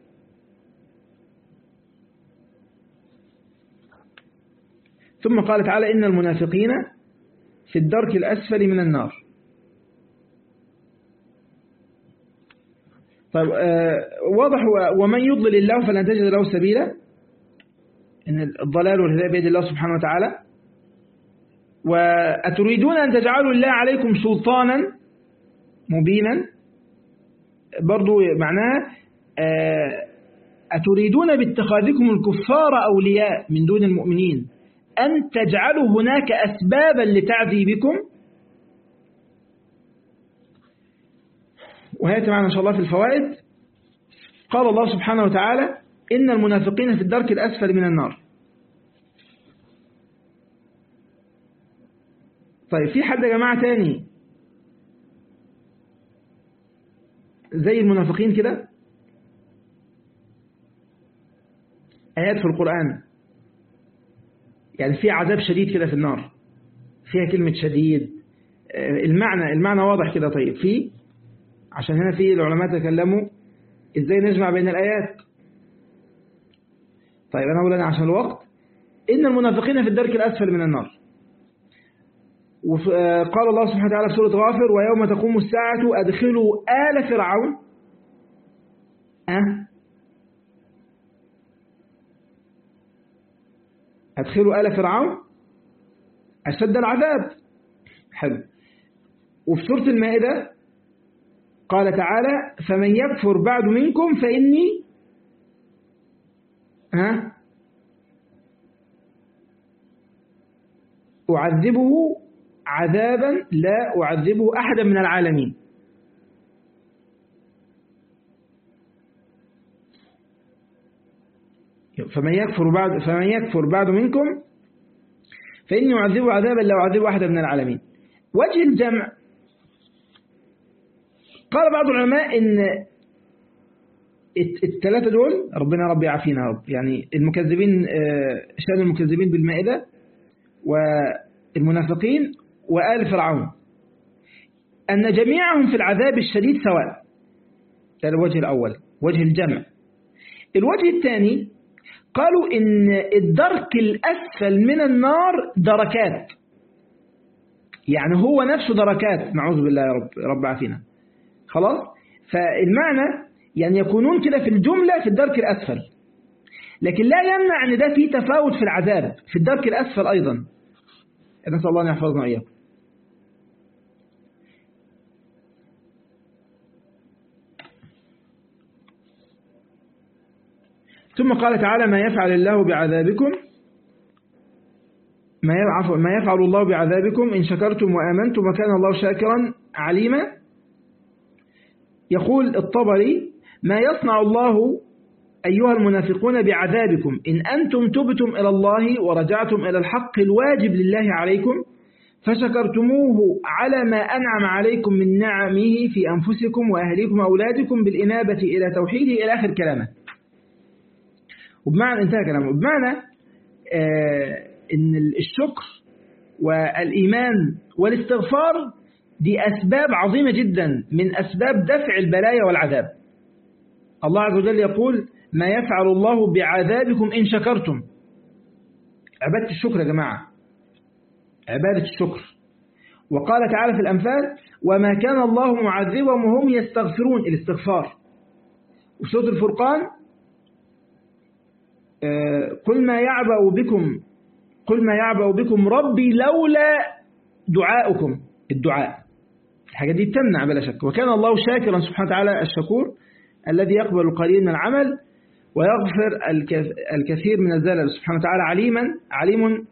ثم قال تعالى إن المنافقين في الدرك الأسفل من النار طيب آه واضح ومن يضلل الله فلن تجد له سبيلا إن الضلال والهداية بيد الله سبحانه وتعالى وأتريدون أن تجعلوا الله عليكم سلطانا مبينا برضو معناه أتريدون باتخاذكم الكفار أولياء من دون المؤمنين أن تجعلوا هناك أسبابا لتعذيبكم وهي معنا إن شاء الله في الفوائد قال الله سبحانه وتعالى إن المنافقين في الدرك الأسفل من النار طيب في حد يا جماعة تاني زي المنافقين كده آيات في القرآن يعني في عذاب شديد كده في النار فيها كلمة شديد المعنى المعنى واضح كده طيب في عشان هنا في العلماء تكلموا ازاي نجمع بين الآيات طيب أنا أقول أنا عشان الوقت إن المنافقين في الدرك الأسفل من النار وقال الله سبحانه وتعالى في سورة غافر ويوم تقوم الساعة أدخلوا آل فرعون أه؟ أدخلوا آل فرعون أشد العذاب حلو وفي سورة المائدة قال تعالى فمن يكفر بعد منكم فإني ها أعذبه عذابا لا أعذبه أحدا من العالمين فمن يكفر بعد فمن يكفر بعد منكم فإني أعذبه عذابا لا أعذبه أحدا من العالمين وجه الجمع قال بعض العلماء إن الثلاثة دول ربنا رب يعافينا يا رب يعني المكذبين شان المكذبين بالمائدة والمنافقين وآل فرعون أن جميعهم في العذاب الشديد سواء هذا الوجه الأول وجه الجمع الوجه الثاني قالوا إن الدرك الأسفل من النار دركات يعني هو نفسه دركات نعوذ بالله يا رب رب عافينا خلاص فالمعنى يعني يكونون كده في الجملة في الدرك الأسفل لكن لا يمنع أن ده فيه تفاوت في العذاب في الدرك الأسفل أيضا نسأل الله أن يحفظنا إياكم ثم قال تعالى ما يفعل الله بعذابكم ما ما يفعل الله بعذابكم إن شكرتم وآمنتم وكان الله شاكرا عليما يقول الطبري ما يصنع الله أيها المنافقون بعذابكم إن أنتم تبتم إلى الله ورجعتم إلى الحق الواجب لله عليكم فشكرتموه على ما أنعم عليكم من نعمه في أنفسكم وأهليكم وأولادكم بالإنابة إلى توحيده إلى آخر كلامه وبمعنى انتهى كلامه بمعنى آه ان الشكر والإيمان والاستغفار دي أسباب عظيمة جدا من أسباب دفع البلايا والعذاب الله عز وجل يقول ما يفعل الله بعذابكم إن شكرتم عبادة الشكر يا جماعة عبادة الشكر وقال تعالى في الأنفال وما كان الله معذبهم وهم يستغفرون الاستغفار وسورة الفرقان قل ما يعبأ بكم قل ما يعبأ بكم ربي لولا دعاؤكم الدعاء الحاجة دي تمنع بلا شك وكان الله شاكرا سبحانه وتعالى الشكور الذي يقبل القليل من العمل ويغفر الكثير من الزلل سبحانه وتعالى عليما عليم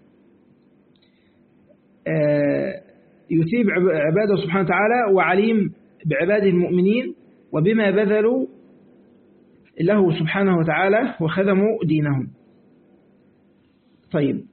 يثيب عباده سبحانه وتعالى وعليم بعباده المؤمنين وبما بذلوا له سبحانه وتعالى وخدموا دينهم طيب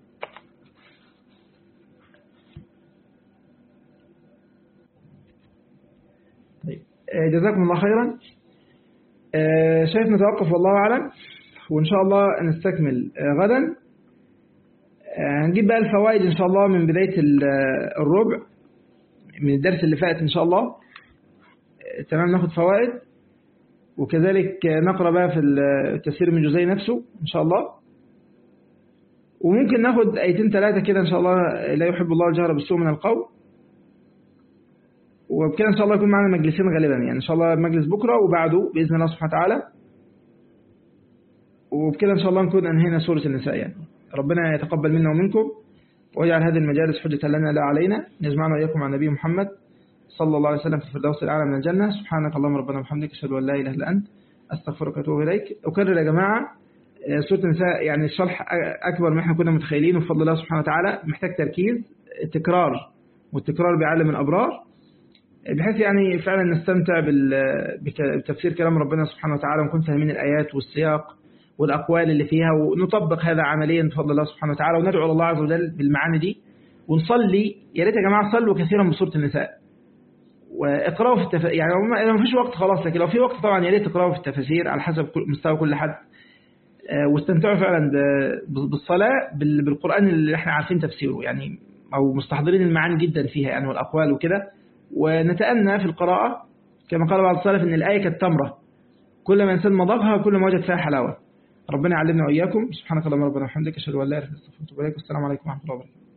طيب جزاكم الله خيرا شايف نتوقف والله أعلم وإن شاء الله نستكمل غدا هنجيب بقى الفوائد إن شاء الله من بداية الربع من الدرس اللي فات إن شاء الله تمام ناخد فوائد وكذلك نقرأ بقى في التفسير من جزئي نفسه إن شاء الله وممكن ناخد آيتين ثلاثة كده إن شاء الله لا يحب الله الجهر بالسوء من القول وبكده إن شاء الله يكون معنا مجلسين غالبا يعني إن شاء الله مجلس بكرة وبعده بإذن الله سبحانه وتعالى وبكده إن شاء الله نكون أنهينا سورة النساء يعني ربنا يتقبل منا ومنكم واجعل هذه المجالس حجة لنا لا علينا نجمعنا وإياكم عن نبي محمد صلى الله عليه وسلم في الفردوس الأعلى من الجنة سبحانك اللهم ربنا وبحمدك أشهد أن لا إله إلا أنت أستغفرك وأتوب إليك أكرر يا جماعة سورة النساء يعني الشرح أكبر ما احنا كنا متخيلين بفضل الله سبحانه وتعالى محتاج تركيز تكرار والتكرار بيعلم الأبرار بحيث يعني فعلا نستمتع بتفسير كلام ربنا سبحانه وتعالى ونكون فاهمين الآيات والسياق والأقوال اللي فيها ونطبق هذا عمليا بفضل الله سبحانه وتعالى وندعو الله عز وجل بالمعاني دي ونصلي يا ريت يا جماعة صلوا كثيرا بسورة النساء واقرأوا في التف... يعني ما فيش وقت خلاص لكن لو في وقت طبعا يا ريت تقرأوا في التفاسير على حسب مستوى كل حد واستمتعوا فعلا بالصلاة بالقرآن اللي احنا عارفين تفسيره يعني أو مستحضرين المعاني جدا فيها يعني والأقوال وكده ونتأنى في القراءة كما قال بعض السلف إن الآية كانت تمرة كل ما إنسان مضغها كل ما وجد فيها حلاوة ربنا يعلمنا وإياكم سبحانك اللهم ربنا وبحمدك أشهد أن لا إله إلا أنت أستغفرك وأتوب إليك والسلام عليكم ورحمة الله وبركاته